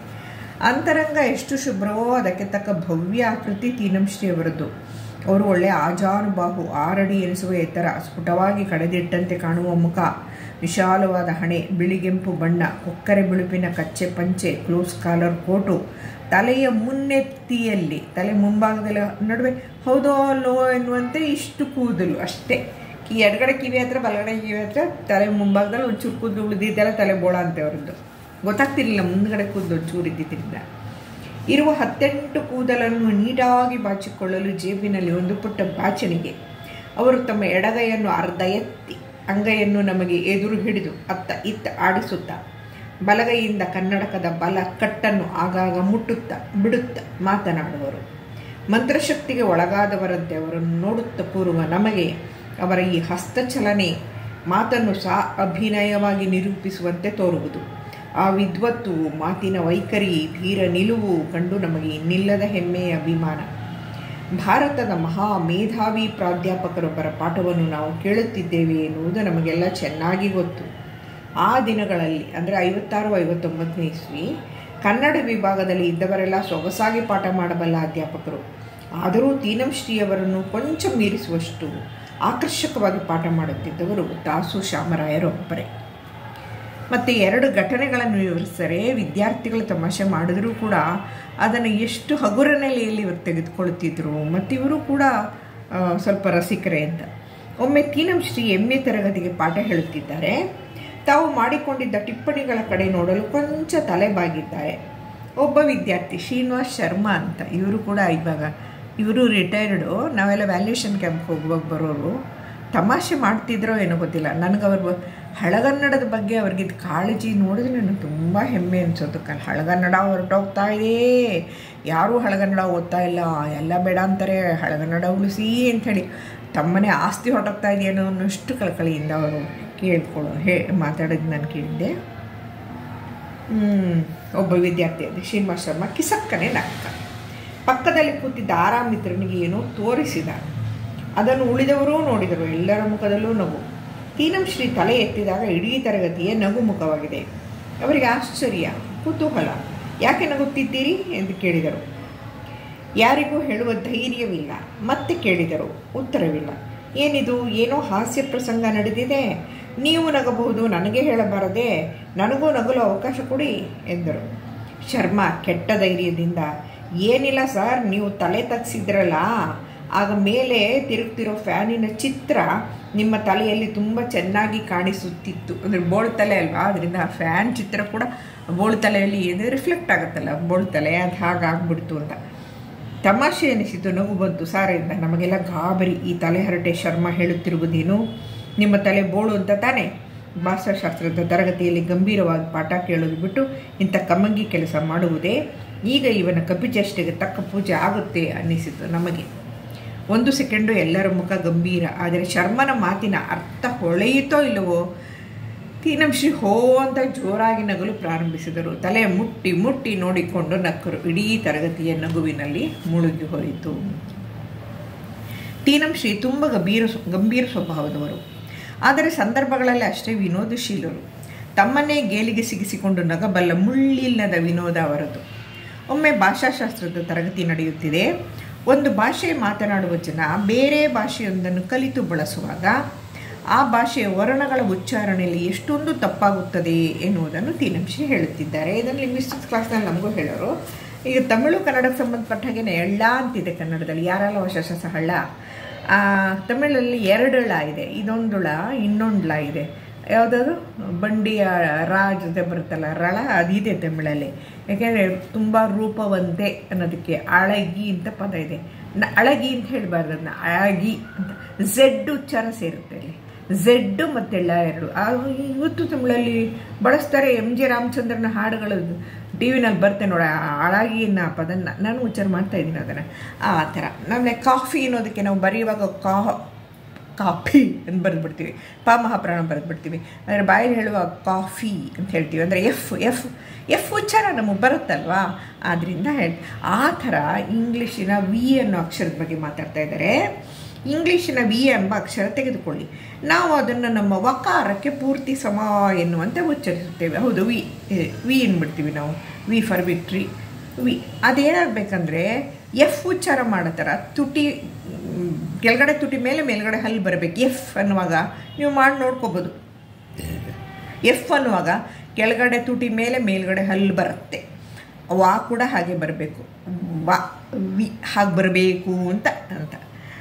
ಅಂತರಂಗ ಎಷ್ಟು ಶುಭ್ರವೋ ಅದಕ್ಕೆ ತಕ್ಕ ಭವ್ಯ ಆಕೃತಿ ತೀನಂಶ್ರೀ ಅವರದ್ದು ಅವರು ಒಳ್ಳೆಯ ಆಜಾನುಬಾಹು ಆರಡಿ ಎನಿಸುವ ಎತ್ತರ ಸ್ಫುಟವಾಗಿ ಕಡೆದಿಟ್ಟಂತೆ ಕಾಣುವ ಮುಖ ವಿಶಾಲವಾದ ಹಣೆ ಬಿಳಿಗೆಂಪು ಬಣ್ಣ ಕೊಕ್ಕರೆ ಬಿಳುಪಿನ ಕಚ್ಚೆ ಪಂಚೆ ಕ್ಲೋಸ್ ಕಾಲರ್ ಕೋಟು ತಲೆಯ ಮುನ್ನೆತ್ತಿಯಲ್ಲಿ ತಲೆ ಮುಂಭಾಗದಲ್ಲಿ ನಡುವೆ ಹೌದೋ ಅಲ್ಲೋ ಎನ್ನುವಂತೆ ಇಷ್ಟು ಕೂದಲು ಅಷ್ಟೇ ಈ ಎಡಗಡೆ ಕಿವಿ ಹತ್ರ ಬಲಗಡೆ ಕಿವಿ ಹತ್ರ ತಲೆ ಮುಂಭಾಗದಲ್ಲಿ ಒಂದು ಚೂರು ಕೂದಲು ಉಳಿದಿದ್ದೆಲ್ಲ ತಲೆ ಬೋಳ ಅಂತೆ ಅವರದ್ದು ಗೊತ್ತಾಗ್ತಿರ್ಲಿಲ್ಲ ಮುಂದ್ಗಡೆ ಕೂದಲು ಚೂರು ಇದ್ದಿದ್ದರಿಂದ ಇರುವ ಹತ್ತೆಂಟು ಕೂದಲನ್ನು ನೀಟಾಗಿ ಬಾಚಿಕೊಳ್ಳಲು ಜೇಬಿನಲ್ಲಿ ಒಂದು ಪುಟ್ಟ ಬಾಚಣಿಗೆ ಅವರು ತಮ್ಮ ಎಡಗೈಯನ್ನು ಅರ್ಧ ಎತ್ತಿ ಅಂಗೈಯನ್ನು ನಮಗೆ ಎದುರು ಹಿಡಿದು ಅತ್ತ ಇತ್ತ ಆಡಿಸುತ್ತಾ ಬಲಗೈಯಿಂದ ಕನ್ನಡಕದ ಬಲ ಕಟ್ಟನ್ನು ಆಗಾಗ ಮುಟ್ಟುತ್ತಾ ಬಿಡುತ್ತಾ ಮಾತನಾಡುವರು ಮಂತ್ರಶಕ್ತಿಗೆ ಒಳಗಾದವರಂತೆ ಅವರನ್ನು ನೋಡುತ್ತಾ ಕೂರುವ ನಮಗೆ ಅವರ ಈ ಹಸ್ತಚಲನೆ ಮಾತನ್ನು ಸಹ ಅಭಿನಯವಾಗಿ ನಿರೂಪಿಸುವಂತೆ ತೋರುವುದು ಆ ವಿದ್ವತ್ತು ಮಾತಿನ ವೈಖರಿ ಧೀರ ನಿಲುವು ಕಂಡು ನಮಗೆ ಇನ್ನಿಲ್ಲದ ಹೆಮ್ಮೆಯ ಅಭಿಮಾನ ಭಾರತದ ಮಹಾ ಮೇಧಾವಿ ಪ್ರಾಧ್ಯಾಪಕರೊಬ್ಬರ ಪಾಠವನ್ನು ನಾವು ಕೇಳುತ್ತಿದ್ದೇವೆ ಎನ್ನುವುದು ನಮಗೆಲ್ಲ ಚೆನ್ನಾಗಿ ಗೊತ್ತು ಆ ದಿನಗಳಲ್ಲಿ ಅಂದರೆ ಐವತ್ತಾರು ಐವತ್ತೊಂಬತ್ತನೇ ಇಸ್ವಿ ಕನ್ನಡ ವಿಭಾಗದಲ್ಲಿ ಇದ್ದವರೆಲ್ಲ ಸೊಗಸಾಗಿ ಪಾಠ ಮಾಡಬಲ್ಲ ಅಧ್ಯಾಪಕರು ಆದರೂ ತೀನಂಶ್ರೀಯವರನ್ನು ಕೊಂಚ ಮೀರಿಸುವಷ್ಟು ಆಕರ್ಷಕವಾಗಿ ಪಾಠ ಮಾಡುತ್ತಿದ್ದವರು ದಾಸು ಶಾಮರಾಯರೊಬ್ಬರೇ ಮತ್ತು ಎರಡು ಘಟನೆಗಳನ್ನು ವಿವರಿಸಿದರೆ ವಿದ್ಯಾರ್ಥಿಗಳು ತಮಾಷೆ ಮಾಡಿದರೂ ಕೂಡ ಅದನ್ನು ಎಷ್ಟು ಹಗುರ ನೆಲೆಯಲ್ಲಿ ಇವರು ತೆಗೆದುಕೊಳ್ಳುತ್ತಿದ್ದರು ಮತ್ತು ಇವರು ಕೂಡ ಸ್ವಲ್ಪ ರಸಿಕರೇ ಅಂತ ಒಮ್ಮೆ ತೀನಂ ಶ್ರೀ ಎಮ್ಮೆ ತರಗತಿಗೆ ಪಾಠ ಹೇಳುತ್ತಿದ್ದಾರೆ ತಾವು ಮಾಡಿಕೊಂಡಿದ್ದ ಟಿಪ್ಪಣಿಗಳ ಕಡೆ ನೋಡಲು ಕೊಂಚ ತಲೆ ಬಾಗಿದ್ದಾರೆ ಒಬ್ಬ ವಿದ್ಯಾರ್ಥಿ ಶ್ರೀನಿವಾಸ್ ಶರ್ಮಾ ಅಂತ ಇವರು ಕೂಡ ಇವಾಗ ಇವರು ರಿಟೈರ್ಡು ನಾವೆಲ್ಲ ವ್ಯಾಲ್ಯೂಷನ್ ಕ್ಯಾಂಪ್ ಹೋಗುವಾಗ ಬರೋರು ತಮಾಷೆ ಮಾಡ್ತಿದ್ರೋ ಏನೋ ಗೊತ್ತಿಲ್ಲ ನನಗೆ ಅವ್ರ ಹಳಗನ್ನಡದ ಬಗ್ಗೆ ಅವ್ರಿಗಿದ್ದ ಕಾಳಜಿ ನೋಡಿದ್ರೆ ನನಗೆ ತುಂಬ ಹೆಮ್ಮೆ ಅನ್ಸೋದು ಕಲ್ ಹಳಗನ್ನಡ ಹೊರಟೋಗ್ತಾ ಇದೆ ಯಾರೂ ಹಳಗನ್ನಡ ಓದ್ತಾ ಇಲ್ಲ ಎಲ್ಲ ಬೇಡ ಅಂತಾರೆ ಹಳಗನ್ನಡ ಉಳಿಸಿ ಅಂಥೇಳಿ ತಮ್ಮನೆ ಆಸ್ತಿ ಹೊರಟೋಗ್ತಾ ಇದೆಯೇನೋ ಅನ್ನೋಷ್ಟು ಕಳಕಳಿಯಿಂದ ಅವರು ಕೇಳ್ಕೊಳ್ಳೋ ಹೇ ಮಾತಾಡೋದು ನಾನು ಕೇಳಿದ್ದೆ ಒಬ್ಬ ವಿದ್ಯಾರ್ಥಿ ಅದೇ ಶ್ರೀನಿವಾಸ ಶರ್ಮಾ ಕಿಸಕ್ಕನೆ ನಕ್ಕ ಪಕ್ಕದಲ್ಲಿ ಕೂತಿದ್ದ ಆರಾಮಿತ್ರನಿಗೆ ಏನೋ ತೋರಿಸಿದ ಅದನ್ನು ಉಳಿದವರೂ ನೋಡಿದರು ಎಲ್ಲರ ಮುಖದಲ್ಲೂ ನಗು ತೀನಂ ಶ್ರೀ ತಲೆ ಎತ್ತಿದಾಗ ಇಡೀ ತರಗತಿಯೇ ನಗು ಮುಖವಾಗಿದೆ ಅವರಿಗೆ ಆಶ್ಚರ್ಯ ಕುತೂಹಲ ಯಾಕೆ ನಗುತ್ತಿದ್ದೀರಿ ಎಂದು ಕೇಳಿದರು ಯಾರಿಗೂ ಹೇಳುವ ಧೈರ್ಯವಿಲ್ಲ ಮತ್ತೆ ಕೇಳಿದರು ಉತ್ತರವಿಲ್ಲ ಏನಿದು ಏನೋ ಹಾಸ್ಯ ಪ್ರಸಂಗ ನಡೆದಿದೆ ನೀವು ನಗಬಹುದು ನನಗೆ ಹೇಳಬಾರದೆ ನನಗೂ ನಗಲು ಅವಕಾಶ ಕೊಡಿ ಎಂದರು ಶರ್ಮಾ ಕೆಟ್ಟ ಧೈರ್ಯದಿಂದ ಏನಿಲ್ಲ ಸರ್ ನೀವು ತಲೆ ತಗ್ಸಿದ್ರಲ್ಲ ಆಗ ಮೇಲೆ ತಿರುಗ್ತಿರೋ ಫ್ಯಾನಿನ ಚಿತ್ರ ನಿಮ್ಮ ತಲೆಯಲ್ಲಿ ತುಂಬ ಚೆನ್ನಾಗಿ ಕಾಣಿಸುತ್ತಿತ್ತು ಅಂದರೆ ಬೋಳು ತಲೆ ಅಲ್ವಾ ಅದರಿಂದ ಆ ಫ್ಯಾನ್ ಚಿತ್ರ ಕೂಡ ಬೋಳು ತಲೆಯಲ್ಲಿ ಏನು ರಿಫ್ಲೆಕ್ಟ್ ಆಗುತ್ತಲ್ಲ ಬೋಳು ತಲೆ ಅದು ಹಾಗಾಗ್ಬಿಡ್ತು ಅಂತ ತಮಾಷೆ ಎನಿಸಿತು ನಗು ಬಂತು ಸಾರಿಂದ ನಮಗೆಲ್ಲ ಗಾಬರಿ ಈ ತಲೆಹರಟೆ ಶರ್ಮ ಹೇಳುತ್ತಿರುವುದೇನು ನಿಮ್ಮ ತಲೆ ಬೋಳು ಅಂತ ತಾನೇ ಭಾಷಾಶಾಸ್ತ್ರದ ತರಗತಿಯಲ್ಲಿ ಗಂಭೀರವಾಗಿ ಪಾಠ ಕೇಳೋದು ಬಿಟ್ಟು ಇಂಥ ಕಮ್ಮಂಗಿ ಕೆಲಸ ಮಾಡುವುದೇ ಈಗ ಇವನ ಕಪಿಚೇಷ್ಟೆಗೆ ತಕ್ಕ ಪೂಜೆ ಆಗುತ್ತೆ ಅನ್ನಿಸಿತು ನಮಗೆ ಒಂದು ಸೆಕೆಂಡು ಎಲ್ಲರ ಮುಖ ಗಂಭೀರ ಆದರೆ ಶರ್ಮನ ಮಾತಿನ ಅರ್ಥ ಹೊಳೆಯಿತೋ ಇಲ್ಲವೋ ತೀನಂಶ್ರೀ ಹೋ ಅಂತ ಜೋರಾಗಿ ನಗಲು ಪ್ರಾರಂಭಿಸಿದರು ತಲೆ ಮುಟ್ಟಿ ಮುಟ್ಟಿ ನೋಡಿಕೊಂಡು ನಕ್ಕರು ಇಡೀ ತರಗತಿಯ ನಗುವಿನಲ್ಲಿ ಮುಳುಗಿ ಹೋಯಿತು ತೀನಂಶ್ರೀ ತುಂಬ ಗಂಭೀರ ಗಂಭೀರ ಸ್ವಭಾವದವರು ಆದರೆ ಸಂದರ್ಭಗಳಲ್ಲಿ ಅಷ್ಟೇ ವಿನೋದಶೀಲರು ತಮ್ಮನ್ನೇ ಗೇಲಿಗೆ ಸಿಗಿಸಿಕೊಂಡು ನಗಬಲ್ಲ ಮುಳ್ಳಿಲ್ಲದ ವಿನೋದ ಅವರದು ಒಮ್ಮೆ ಭಾಷಾಶಾಸ್ತ್ರದ ತರಗತಿ ನಡೆಯುತ್ತಿದೆ ಒಂದು ಭಾಷೆ ಮಾತನಾಡುವ ಜನ ಬೇರೆ ಭಾಷೆಯೊಂದನ್ನು ಕಲಿತು ಬಳಸುವಾಗ ಆ ಭಾಷೆಯ ವರ್ಣಗಳ ಉಚ್ಚಾರಣೆಯಲ್ಲಿ ಎಷ್ಟೊಂದು ತಪ್ಪಾಗುತ್ತದೆ ಎನ್ನುವುದನ್ನು ತೀನಂಶಿ ಹೇಳುತ್ತಿದ್ದಾರೆ ಇದನ್ನು ಲಿಂಗ್ವಿಸ್ಟಿಕ್ಸ್ ಕ್ಲಾಸ್ನಲ್ಲಿ ನಮಗೂ ಹೇಳೋರು ಈಗ ತಮಿಳು ಕನ್ನಡಕ್ಕೆ ಸಂಬಂಧಪಟ್ಟ ಹಾಗೆ ಎಳ್ಳ ಅಂತಿದೆ ಕನ್ನಡದಲ್ಲಿ ಯಾರಲ್ಲ ವಶಶ ಹಳ್ಳ ತಮಿಳಲ್ಲಿ ಎರಡು ಳ ಇದೆ ಇದೊಂದು ಳ ಇನ್ನೊಂದು ಳ ಇದೆ ಯಾವುದಾದ್ರು ಬಂಡಿಯ ರಾ ಜೊತೆ ಬರುತ್ತಲ್ಲ ರಳ ಅದಿದೆ ತಮಿಳಲ್ಲಿ ಯಾಕೆಂದರೆ ತುಂಬ ರೂಪವಂತೆ ಅನ್ನೋದಕ್ಕೆ ಅಳಗಿ ಅಂತ ಪದ ಇದೆ ನ ಅಳಗಿ ಅಂತ ಹೇಳಬಾರ್ದು ಅದನ್ನ ಅಳಗಿ ಅಂತ ಝೆಡ್ ಉಚ್ಚಾರ ಸೇರುತ್ತೆ ಅಲ್ಲಿ ಝೆಡ್ ಮತ್ತು ಳ ಎರಡು ಇವತ್ತು ತಮಿಳಲ್ಲಿ ಬಳಸ್ತಾರೆ ಎಮ್ ಜೆ ರಾಮಚಂದ್ರನ ಹಾಡುಗಳು ಟಿ ವಿನಲ್ಲಿ ಬರ್ತೆ ನೋಡ ಅಳಗಿ ಅನ್ನೋ ಪದನ್ನ ನಾನು ಉಚ್ಚಾರ ಮಾಡ್ತಾ ಇದ್ದೀನಿ ಅದನ್ನು ಆ ಥರ ಆಮೇಲೆ ಕಾಫಿ ಅನ್ನೋದಕ್ಕೆ ನಾವು ಬರೆಯುವಾಗ ಕಾ ಕಾಫಿ ಅಂತ ಬರೆದ್ಬಿಡ್ತೀವಿ ಪ ಮಹಾಪ್ರಾಣ ಬರೆದ್ಬಿಡ್ತೀವಿ ಅಂದರೆ ಬಾಯಲ್ಲಿ ಹೇಳುವ ಕಾಫಿ ಅಂತ ಹೇಳ್ತೀವಿ ಅಂದರೆ ಎಫ್ ಎಫ್ ಎಫ್ ಉಚ್ಚಾರ ನಮಗೆ ಬರುತ್ತಲ್ವಾ ಆದ್ದರಿಂದ ಹೇಳಿ ಆ ಥರ ಇಂಗ್ಲೀಷಿನ ವಿ ಅನ್ನೋ ಅಕ್ಷರದ ಬಗ್ಗೆ ಮಾತಾಡ್ತಾ ಇದ್ದಾರೆ ಇಂಗ್ಲೀಷಿನ ವಿ ಎಂಬ ಅಕ್ಷರ ತೆಗೆದುಕೊಳ್ಳಿ ನಾವು ಅದನ್ನು ನಮ್ಮ ವಕಾರಕ್ಕೆ ಪೂರ್ತಿ ಸಮ ಎನ್ನುವಂತೆ ಉಚ್ಚರಿಸುತ್ತೇವೆ ಹೌದು ವಿ ವಿ ಅಂದ್ಬಿಡ್ತೀವಿ ನಾವು ವಿ ಫಾರ್ ವಿಕ್ಟ್ರಿ ವಿ ಅದೇನಾಗಬೇಕಂದ್ರೆ ಎಫ್ ಉಚ್ಚಾರ ಮಾಡೋ ಥರ ತುಟಿ ಕೆಳಗಡೆ ತುಟಿ ಮೇಲೆ ಮೇಲ್ಗಡೆ ಹಲ್ಲು ಬರಬೇಕು ಎಫ್ ಅನ್ನುವಾಗ ನೀವು ಮಾಡಿ ನೋಡ್ಕೋಬೋದು ಎಫ್ ಅನ್ನುವಾಗ ಕೆಳಗಡೆ ತುಟಿ ಮೇಲೆ ಮೇಲ್ಗಡೆ ಹಲ್ಲು ಬರುತ್ತೆ ವಾ ಕೂಡ ಹಾಗೆ ಬರಬೇಕು ವಾ ವಿ ಹಾಗೆ ಬರಬೇಕು ಅಂತ ಅಂತ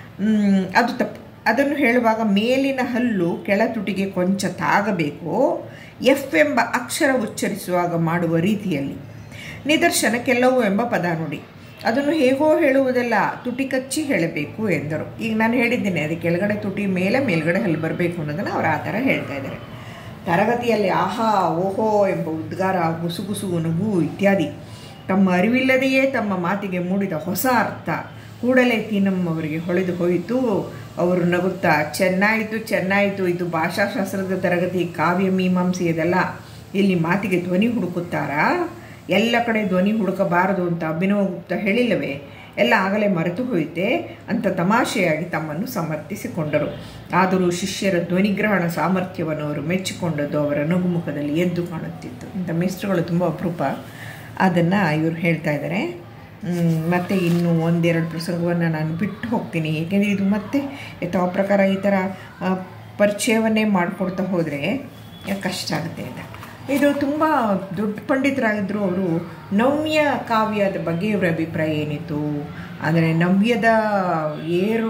ಅದು ತಪ್ಪು ಅದನ್ನು ಹೇಳುವಾಗ ಮೇಲಿನ ಹಲ್ಲು ಕೆಳ ತುಟಿಗೆ ಕೊಂಚ ತಾಗಬೇಕು ಎಫ್ ಎಂಬ ಅಕ್ಷರ ಉಚ್ಚರಿಸುವಾಗ ಮಾಡುವ ರೀತಿಯಲ್ಲಿ ನಿದರ್ಶನ ಕೆಲವು ಎಂಬ ಪದ ನುಡಿ ಅದನ್ನು ಹೇಗೋ ಹೇಳುವುದಲ್ಲ ತುಟಿ ಕಚ್ಚಿ ಹೇಳಬೇಕು ಎಂದರು ಈಗ ನಾನು ಹೇಳಿದ್ದೇನೆ ಅದು ಕೆಳಗಡೆ ತುಟಿ ಮೇಲೆ ಮೇಲ್ಗಡೆ ಹಲ್ಲು ಬರಬೇಕು ಅನ್ನೋದನ್ನು ಅವರು ಆ ಥರ ಹೇಳ್ತಾ ಇದ್ದಾರೆ ತರಗತಿಯಲ್ಲಿ ಆಹಾ ಓಹೋ ಎಂಬ ಉದ್ಗಾರ ಗುಸುಗುಸು ನಗು ಇತ್ಯಾದಿ ತಮ್ಮ ಅರಿವಿಲ್ಲದೆಯೇ ತಮ್ಮ ಮಾತಿಗೆ ಮೂಡಿದ ಹೊಸ ಅರ್ಥ ಕೂಡಲೇ ತೀನಮ್ಮವರಿಗೆ ಹೊಳೆದು ಹೋಯಿತು ಅವರು ನಗುತ್ತಾ ಚೆನ್ನಾಯಿತು ಚೆನ್ನಾಯಿತು ಇದು ಭಾಷಾಶಾಸ್ತ್ರದ ತರಗತಿ ಕಾವ್ಯ ಮೀಮಾಂಸೆ ಇದೆಲ್ಲ ಇಲ್ಲಿ ಮಾತಿಗೆ ಧ್ವನಿ ಹುಡುಕುತ್ತಾರಾ ಎಲ್ಲ ಕಡೆ ಧ್ವನಿ ಹುಡುಕಬಾರದು ಅಂತ ಅಭಿನವ ಗುಪ್ತ ಹೇಳಿಲ್ಲವೇ ಎಲ್ಲ ಆಗಲೇ ಮರೆತು ಹೋಯಿತೆ ಅಂತ ತಮಾಷೆಯಾಗಿ ತಮ್ಮನ್ನು ಸಮರ್ಥಿಸಿಕೊಂಡರು ಆದರೂ ಶಿಷ್ಯರ ಧ್ವನಿಗ್ರಹಣ ಸಾಮರ್ಥ್ಯವನ್ನು ಅವರು ಮೆಚ್ಚಿಕೊಂಡದ್ದು ಅವರ ನಗುಮುಖದಲ್ಲಿ ಎದ್ದು ಕಾಣುತ್ತಿತ್ತು ಇಂಥ ಮೇಸ್ಟ್ರುಗಳು ತುಂಬ ಅಪರೂಪ ಅದನ್ನು ಇವರು ಹೇಳ್ತಾ ಇದ್ದಾರೆ ಮತ್ತು ಇನ್ನು ಒಂದೆರಡು ಪ್ರಸಂಗವನ್ನು ನಾನು ಬಿಟ್ಟು ಹೋಗ್ತೀನಿ ಏಕೆಂದರೆ ಇದು ಮತ್ತೆ ಯಥಾ ಪ್ರಕಾರ ಈ ಥರ ಪರಿಚಯವನ್ನೇ ಮಾಡಿಕೊಡ್ತಾ ಹೋದರೆ ಕಷ್ಟ ಆಗುತ್ತೆ ಅಂತ ಇದು ತುಂಬ ದೊಡ್ಡ ಪಂಡಿತರಾಗಿದ್ದರು ಅವರು ನವ್ಯ ಕಾವ್ಯದ ಬಗ್ಗೆ ಇವರ ಅಭಿಪ್ರಾಯ ಏನಿತ್ತು ಅಂದರೆ ನವ್ಯದ ಏರು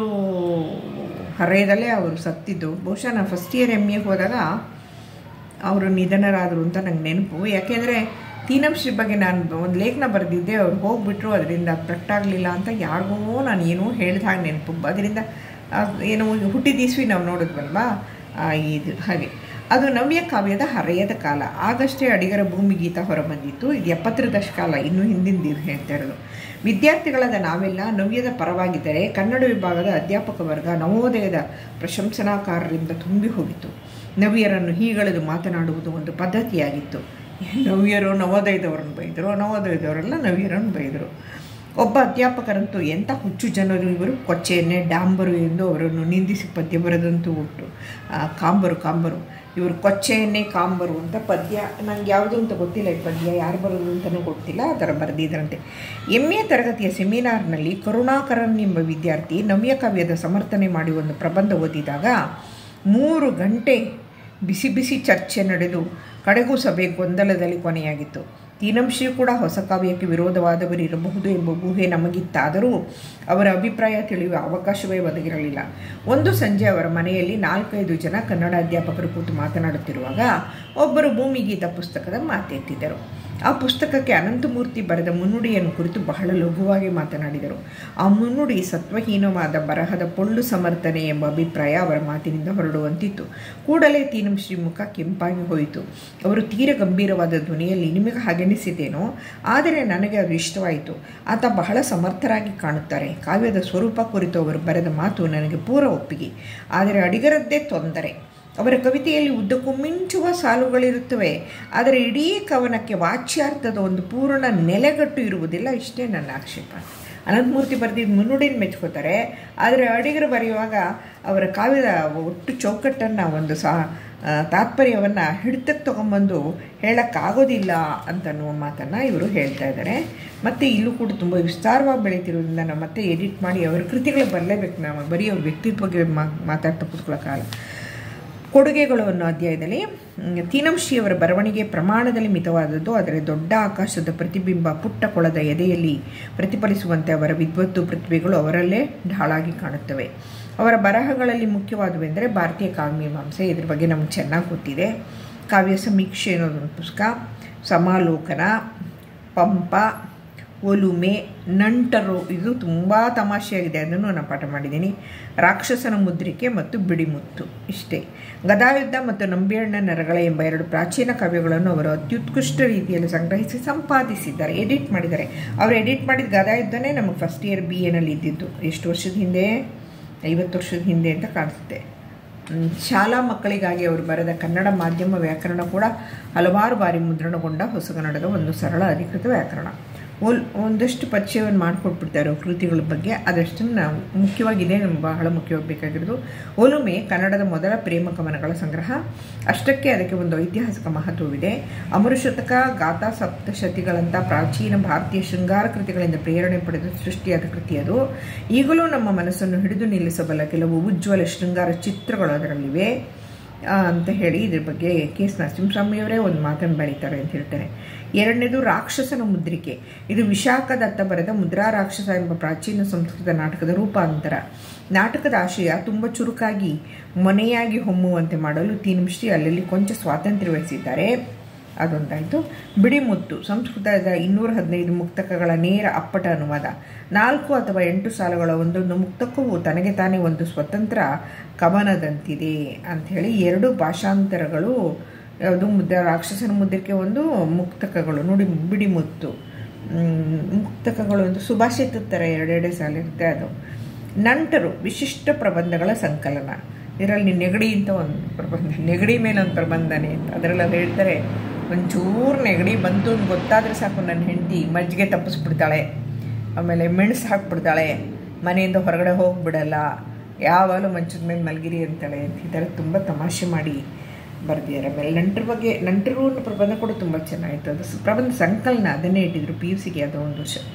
ಹರೆಯದಲ್ಲೇ ಅವರು ಸತ್ತಿದ್ದು ಬಹುಶಃ ನಾನು ಫಸ್ಟ್ ಇಯರ್ ಎಮ್ ಎಗೆ ಹೋದಾಗ ಅವರು ನಿಧನರಾದರು ಅಂತ ನಂಗೆ ನೆನಪು ಯಾಕೆಂದರೆ ತೀನಂಶ್ರೀ ಬಗ್ಗೆ ನಾನು ಒಂದು ಲೇಖನ ಬರೆದಿದ್ದೆ ಅವ್ರು ಹೋಗಿಬಿಟ್ರು ಅದರಿಂದ ಪ್ರಕಟಾಗಲಿಲ್ಲ ಅಂತ ಯಾರಿಗೋ ನಾನು ಏನೋ ಹೇಳಿದ ಹಾಗೆ ನೆನಪು ಅದರಿಂದ ಏನೋ ಹುಟ್ಟಿದ ಇಸ್ವಿ ನಾವು ನೋಡಿದ್ವಲ್ವಾ ಇದು ಹಾಗೆ ಅದು ನವ್ಯ ಕಾವ್ಯದ ಹರೆಯದ ಕಾಲ ಆಗಷ್ಟೇ ಅಡಿಗರ ಭೂಮಿ ಗೀತ ಹೊರಬಂದಿತ್ತು ಇದು ಎಪ್ಪತ್ತರ ದಶಕಾಲ ಇನ್ನೂ ಹಿಂದಿಂದು ಹೇಳ್ತಾ ಇರೋದು ವಿದ್ಯಾರ್ಥಿಗಳಾದ ನಾವೆಲ್ಲ ನವ್ಯದ ಪರವಾಗಿದ್ದರೆ ಕನ್ನಡ ವಿಭಾಗದ ಅಧ್ಯಾಪಕ ವರ್ಗ ನವೋದಯದ ಪ್ರಶಂಸನಾಕಾರರಿಂದ ತುಂಬಿ ಹೋಗಿತ್ತು ನವ್ಯರನ್ನು ಹೀಗಳೆದು ಮಾತನಾಡುವುದು ಒಂದು ಪದ್ಧತಿಯಾಗಿತ್ತು ನವ್ಯರು ನವೋದಯದವರನ್ನು ಬೈದರು ನವೋದಯದವರೆಲ್ಲ ನವ್ಯರನ್ನು ಬೈದರು ಒಬ್ಬ ಅಧ್ಯಾಪಕರಂತೂ ಎಂಥ ಹುಚ್ಚು ಜನರು ಇವರು ಕೊಚ್ಚೆಯನ್ನೇ ಡಾಂಬರು ಎಂದು ಅವರನ್ನು ನಿಂದಿಸಿ ಪದ್ಯ ಬರೆದಂತೂ ಉಂಟು ಕಾಂಬರು ಕಾಂಬರು ಇವರು ಕೊಚ್ಚೆಯನ್ನೇ ಕಾಂಬರು ಅಂತ ಪದ್ಯ ನಂಗೆ ಯಾವುದು ಅಂತ ಗೊತ್ತಿಲ್ಲ ಈ ಪದ್ಯ ಯಾರು ಬರೋದು ಅಂತಲೂ ಗೊತ್ತಿಲ್ಲ ಆ ಥರ ಬರೆದಿದ್ದರಂತೆ ಎಮ್ ಎ ತರಗತಿಯ ಸೆಮಿನಾರ್ನಲ್ಲಿ ಕರುಣಾಕರನ್ ಎಂಬ ವಿದ್ಯಾರ್ಥಿ ನವ್ಯ ಕಾವ್ಯದ ಸಮರ್ಥನೆ ಮಾಡಿ ಒಂದು ಪ್ರಬಂಧ ಓದಿದಾಗ ಮೂರು ಗಂಟೆ ಬಿಸಿ ಬಿಸಿ ಚರ್ಚೆ ನಡೆದು ಕಡೆಗೂ ಸಭೆ ಗೊಂದಲದಲ್ಲಿ ಕೊನೆಯಾಗಿತ್ತು ತೀನಂಶಿ ಕೂಡ ಹೊಸ ಕಾವ್ಯಕ್ಕೆ ವಿರೋಧವಾದವರಿರಬಹುದು ಎಂಬ ಊಹೆ ನಮಗಿತ್ತಾದರೂ ಅವರ ಅಭಿಪ್ರಾಯ ತಿಳಿಯುವ ಅವಕಾಶವೇ ಒದಗಿರಲಿಲ್ಲ ಒಂದು ಸಂಜೆ ಅವರ ಮನೆಯಲ್ಲಿ ನಾಲ್ಕೈದು ಜನ ಕನ್ನಡ ಅಧ್ಯಾಪಕರು ಕೂತು ಮಾತನಾಡುತ್ತಿರುವಾಗ ಒಬ್ಬರು ಭೂಮಿಗೀತ ಪುಸ್ತಕದ ಮಾತೆತ್ತಿದ್ದರು ಆ ಪುಸ್ತಕಕ್ಕೆ ಅನಂತಮೂರ್ತಿ ಬರೆದ ಮುನ್ನುಡಿಯನ್ನು ಕುರಿತು ಬಹಳ ಲಘುವಾಗಿ ಮಾತನಾಡಿದರು ಆ ಮುನ್ನುಡಿ ಸತ್ವಹೀನವಾದ ಬರಹದ ಪೊಳ್ಳು ಸಮರ್ಥನೆ ಎಂಬ ಅಭಿಪ್ರಾಯ ಅವರ ಮಾತಿನಿಂದ ಹೊರಡುವಂತಿತ್ತು ಕೂಡಲೇ ತೀನಂ ಶ್ರೀಮುಖ ಕೆಂಪಾಗಿ ಹೋಯಿತು ಅವರು ತೀರ ಗಂಭೀರವಾದ ಧ್ವನಿಯಲ್ಲಿ ನಿಮಗೆ ಹಾಗೆನಿಸಿದ್ದೇನೋ ಆದರೆ ನನಗೆ ಅದು ಇಷ್ಟವಾಯಿತು ಆತ ಬಹಳ ಸಮರ್ಥರಾಗಿ ಕಾಣುತ್ತಾರೆ ಕಾವ್ಯದ ಸ್ವರೂಪ ಕುರಿತು ಅವರು ಬರೆದ ಮಾತು ನನಗೆ ಪೂರ ಒಪ್ಪಿಗೆ ಆದರೆ ಅಡಿಗರದ್ದೇ ತೊಂದರೆ ಅವರ ಕವಿತೆಯಲ್ಲಿ ಉದ್ದಕ್ಕೂ ಮಿಂಚುವ ಸಾಲುಗಳಿರುತ್ತವೆ ಆದರೆ ಇಡೀ ಕವನಕ್ಕೆ ವಾಚ್ಯಾರ್ಥದ ಒಂದು ಪೂರ್ಣ ನೆಲೆಗಟ್ಟು ಇರುವುದಿಲ್ಲ ಇಷ್ಟೇ ನನ್ನ ಆಕ್ಷೇಪ ಅನಂತಮೂರ್ತಿ ಬರೆದಿದ್ದು ಮುನ್ನುಡಿನ ಮೆಚ್ಕೋತಾರೆ ಆದರೆ ಅಡಿಗರು ಬರೆಯುವಾಗ ಅವರ ಕಾವ್ಯದ ಒಟ್ಟು ಚೌಕಟ್ಟನ್ನು ಒಂದು ಸಾ ತಾತ್ಪರ್ಯವನ್ನು ಹಿಡಿತಕ್ಕೆ ತೊಗೊಂಬಂದು ಹೇಳೋಕ್ಕಾಗೋದಿಲ್ಲ ಅಂತನ್ನುವ ಮಾತನ್ನು ಇವರು ಹೇಳ್ತಾ ಇದ್ದಾರೆ ಮತ್ತು ಇಲ್ಲೂ ಕೂಡ ತುಂಬ ವಿಸ್ತಾರವಾಗಿ ಬೆಳೀತಿರೋದ್ರಿಂದ ನಾವು ಮತ್ತೆ ಎಡಿಟ್ ಮಾಡಿ ಅವರ ಕೃತಿಗಳು ಬರಲೇಬೇಕು ನಾವು ಬರೀ ಅವ್ರ ವ್ಯಕ್ತಿತ್ವ ಬಗ್ಗೆ ಮಾತಾಡ್ತಾ ಕೂತ್ಕೊಳ್ಳೋಕ್ಕಾಗಲ್ಲ ಕೊಡುಗೆಗಳು ಅನ್ನೋ ಅಧ್ಯಾಯದಲ್ಲಿ ತೀನಂಶ್ರೀಯವರ ಬರವಣಿಗೆ ಪ್ರಮಾಣದಲ್ಲಿ ಮಿತವಾದದ್ದು ಆದರೆ ದೊಡ್ಡ ಆಕಾಶದ ಪ್ರತಿಬಿಂಬ ಪುಟ್ಟ ಕೊಳದ ಎದೆಯಲ್ಲಿ ಪ್ರತಿಫಲಿಸುವಂತೆ ಅವರ ವಿದ್ವತ್ತು ಪ್ರತಿಭೆಗಳು ಅವರಲ್ಲೇ ಢಾಳಾಗಿ ಕಾಣುತ್ತವೆ ಅವರ ಬರಹಗಳಲ್ಲಿ ಮುಖ್ಯವಾದವೆಂದರೆ ಭಾರತೀಯ ಕಾವ್ಯಮೀಮಾಂಸೆ ಇದ್ರ ಬಗ್ಗೆ ನಮ್ಗೆ ಚೆನ್ನಾಗಿ ಗೊತ್ತಿದೆ ಕಾವ್ಯ ಸಮೀಕ್ಷೆ ಅನ್ನೋದೊಂದು ಪುಸ್ತಕ ಸಮಾಲೋಕನ ಪಂಪ ಒಲುಮೆ ನಂಟರು ಇದು ತುಂಬ ತಮಾಷೆಯಾಗಿದೆ ಅದನ್ನು ನಾನು ಪಾಠ ಮಾಡಿದ್ದೀನಿ ರಾಕ್ಷಸನ ಮುದ್ರಿಕೆ ಮತ್ತು ಬಿಡಿಮುತ್ತು ಇಷ್ಟೇ ಗದಾಯುದ್ಧ ಮತ್ತು ನಂಬಿಯಣ್ಣ ನರಗಳ ಎಂಬ ಎರಡು ಪ್ರಾಚೀನ ಕಾವ್ಯಗಳನ್ನು ಅವರು ಅತ್ಯುತ್ಕೃಷ್ಟ ರೀತಿಯಲ್ಲಿ ಸಂಗ್ರಹಿಸಿ ಸಂಪಾದಿಸಿದ್ದಾರೆ ಎಡಿಟ್ ಮಾಡಿದ್ದಾರೆ ಅವರು ಎಡಿಟ್ ಮಾಡಿದ ಗದಾಯುದ್ಧನೇ ನಮಗೆ ಫಸ್ಟ್ ಇಯರ್ ಬಿ ಎನಲ್ಲಿ ಇದ್ದಿದ್ದು ಎಷ್ಟು ವರ್ಷದ ಹಿಂದೆ ಐವತ್ತು ವರ್ಷದ ಹಿಂದೆ ಅಂತ ಕಾಣಿಸುತ್ತೆ ಶಾಲಾ ಮಕ್ಕಳಿಗಾಗಿ ಅವರು ಬರೆದ ಕನ್ನಡ ಮಾಧ್ಯಮ ವ್ಯಾಕರಣ ಕೂಡ ಹಲವಾರು ಬಾರಿ ಮುದ್ರಣಗೊಂಡ ಹೊಸಗನ್ನಡದ ಒಂದು ಸರಳ ಅಧಿಕೃತ ವ್ಯಾಕರಣ ಒಲ್ ಒಂದಷ್ಟು ಪರಿಚಯವನ್ನು ಮಾಡಿಕೊಟ್ಬಿಡ್ತಾರೆ ಅವ್ರ ಕೃತಿಗಳ ಬಗ್ಗೆ ಅದಷ್ಟನ್ನು ನಾವು ಮುಖ್ಯವಾಗಿದೆ ನಮ್ಗೆ ಬಹಳ ಮುಖ್ಯವಾಗಿ ಬೇಕಾಗಿರೋದು ಒಲುಮೆ ಕನ್ನಡದ ಮೊದಲ ಪ್ರೇಮ ಕವನಗಳ ಸಂಗ್ರಹ ಅಷ್ಟಕ್ಕೆ ಅದಕ್ಕೆ ಒಂದು ಐತಿಹಾಸಿಕ ಮಹತ್ವವಿದೆ ಅಮರುಶತಕ ಗಾಥಾ ಸಪ್ತಶತಿಗಳಂಥ ಪ್ರಾಚೀನ ಭಾರತೀಯ ಶೃಂಗಾರ ಕೃತಿಗಳಿಂದ ಪ್ರೇರಣೆ ಪಡೆದು ಸೃಷ್ಟಿಯಾದ ಕೃತಿ ಅದು ಈಗಲೂ ನಮ್ಮ ಮನಸ್ಸನ್ನು ಹಿಡಿದು ನಿಲ್ಲಿಸಬಲ್ಲ ಕೆಲವು ಉಜ್ವಲ ಶೃಂಗಾರ ಚಿತ್ರಗಳು ಅದರಲ್ಲಿವೆ ಅಂತ ಹೇಳಿ ಇದ್ರ ಬಗ್ಗೆ ಕೆ ಎಸ್ ನರಸಿಂಹಸ್ವಾಮಿಯವರೇ ಒಂದು ಮಾತನ್ನು ಬರೀತಾರೆ ಅಂತ ಹೇಳ್ತಾರೆ ಎರಡನೇದು ರಾಕ್ಷಸನ ಮುದ್ರಿಕೆ ಇದು ವಿಶಾಖ ದತ್ತ ಬರೆದ ಮುದ್ರಾ ರಾಕ್ಷಸ ಎಂಬ ಪ್ರಾಚೀನ ಸಂಸ್ಕೃತ ನಾಟಕದ ರೂಪಾಂತರ ನಾಟಕದ ಆಶಯ ತುಂಬ ಚುರುಕಾಗಿ ಮೊನೆಯಾಗಿ ಹೊಮ್ಮುವಂತೆ ಮಾಡಲು ತೀನಂಶ್ರೀ ಅಲ್ಲಲ್ಲಿ ಕೊಂಚ ಸ್ವಾತಂತ್ರ್ಯ ವಹಿಸಿದ್ದಾರೆ ಅದೊಂದಾಯಿತು ಬಿಡಿಮುತ್ತು ಸಂಸ್ಕೃತದ ಇನ್ನೂರ ಹದಿನೈದು ಮುಕ್ತಕಗಳ ನೇರ ಅಪ್ಪಟ ಅನುವಾದ ನಾಲ್ಕು ಅಥವಾ ಎಂಟು ಸಾಲುಗಳ ಒಂದೊಂದು ಮುಕ್ತಕವು ತನಗೆ ತಾನೇ ಒಂದು ಸ್ವತಂತ್ರ ಕವನದಂತಿದೆ ಅಂಥೇಳಿ ಎರಡು ಭಾಷಾಂತರಗಳು ಯಾವುದು ಮುದ್ದ ರಾಕ್ಷಸನ ಮುದ್ರಕ್ಕೆ ಒಂದು ಮುಕ್ತಕಗಳು ನೋಡಿ ಬಿಡಿಮುತ್ತು ಮುಕ್ತಕಗಳು ಒಂದು ಸುಭಾಷಿತದ ಥರ ಎರಡೆರಡೇ ಸಾಲಿರುತ್ತೆ ಅದು ನಂಟರು ವಿಶಿಷ್ಟ ಪ್ರಬಂಧಗಳ ಸಂಕಲನ ಇದರಲ್ಲಿ ನೆಗಡಿ ಅಂತ ಒಂದು ಪ್ರಬಂಧ ನೆಗಡಿ ಮೇಲೆ ಒಂದು ಪ್ರಬಂಧನೆ ಅಂತ ಅದರಲ್ಲಿ ಅದು ಹೇಳ್ತಾರೆ ಒಂಚೂರು ನೆಗಡಿ ಬಂತು ಅಂತ ಗೊತ್ತಾದರೆ ಸಾಕು ನನ್ನ ಹೆಂಡತಿ ಮಜ್ಜಿಗೆ ತಪ್ಪಿಸ್ಬಿಡ್ತಾಳೆ ಆಮೇಲೆ ಮೆಣಸು ಹಾಕ್ಬಿಡ್ತಾಳೆ ಮನೆಯಿಂದ ಹೊರಗಡೆ ಹೋಗ್ಬಿಡಲ್ಲ ಯಾವಾಗಲೂ ಮಂಚದ ಮೇಲೆ ಮಲಗಿರಿ ಅಂತಾಳೆ ಅಂತ ಈ ಥರ ತುಂಬ ತಮಾಷೆ ಮಾಡಿ ಬರೆದಿದ್ದಾರೆ ಆಮೇಲೆ ನಂಟರ ಬಗ್ಗೆ ನಂಟರು ಅನ್ನೋ ಪ್ರಬಂಧ ಕೂಡ ತುಂಬ ಚೆನ್ನಾಗಿತ್ತು ಅದು ಪ್ರಬಂಧ ಸಂಕಲನ ಅದನ್ನೇ ಇಟ್ಟಿದ್ರು ಪಿ ಯು ಸಿಗೆ ಅದು ಒಂದು ವರ್ಷ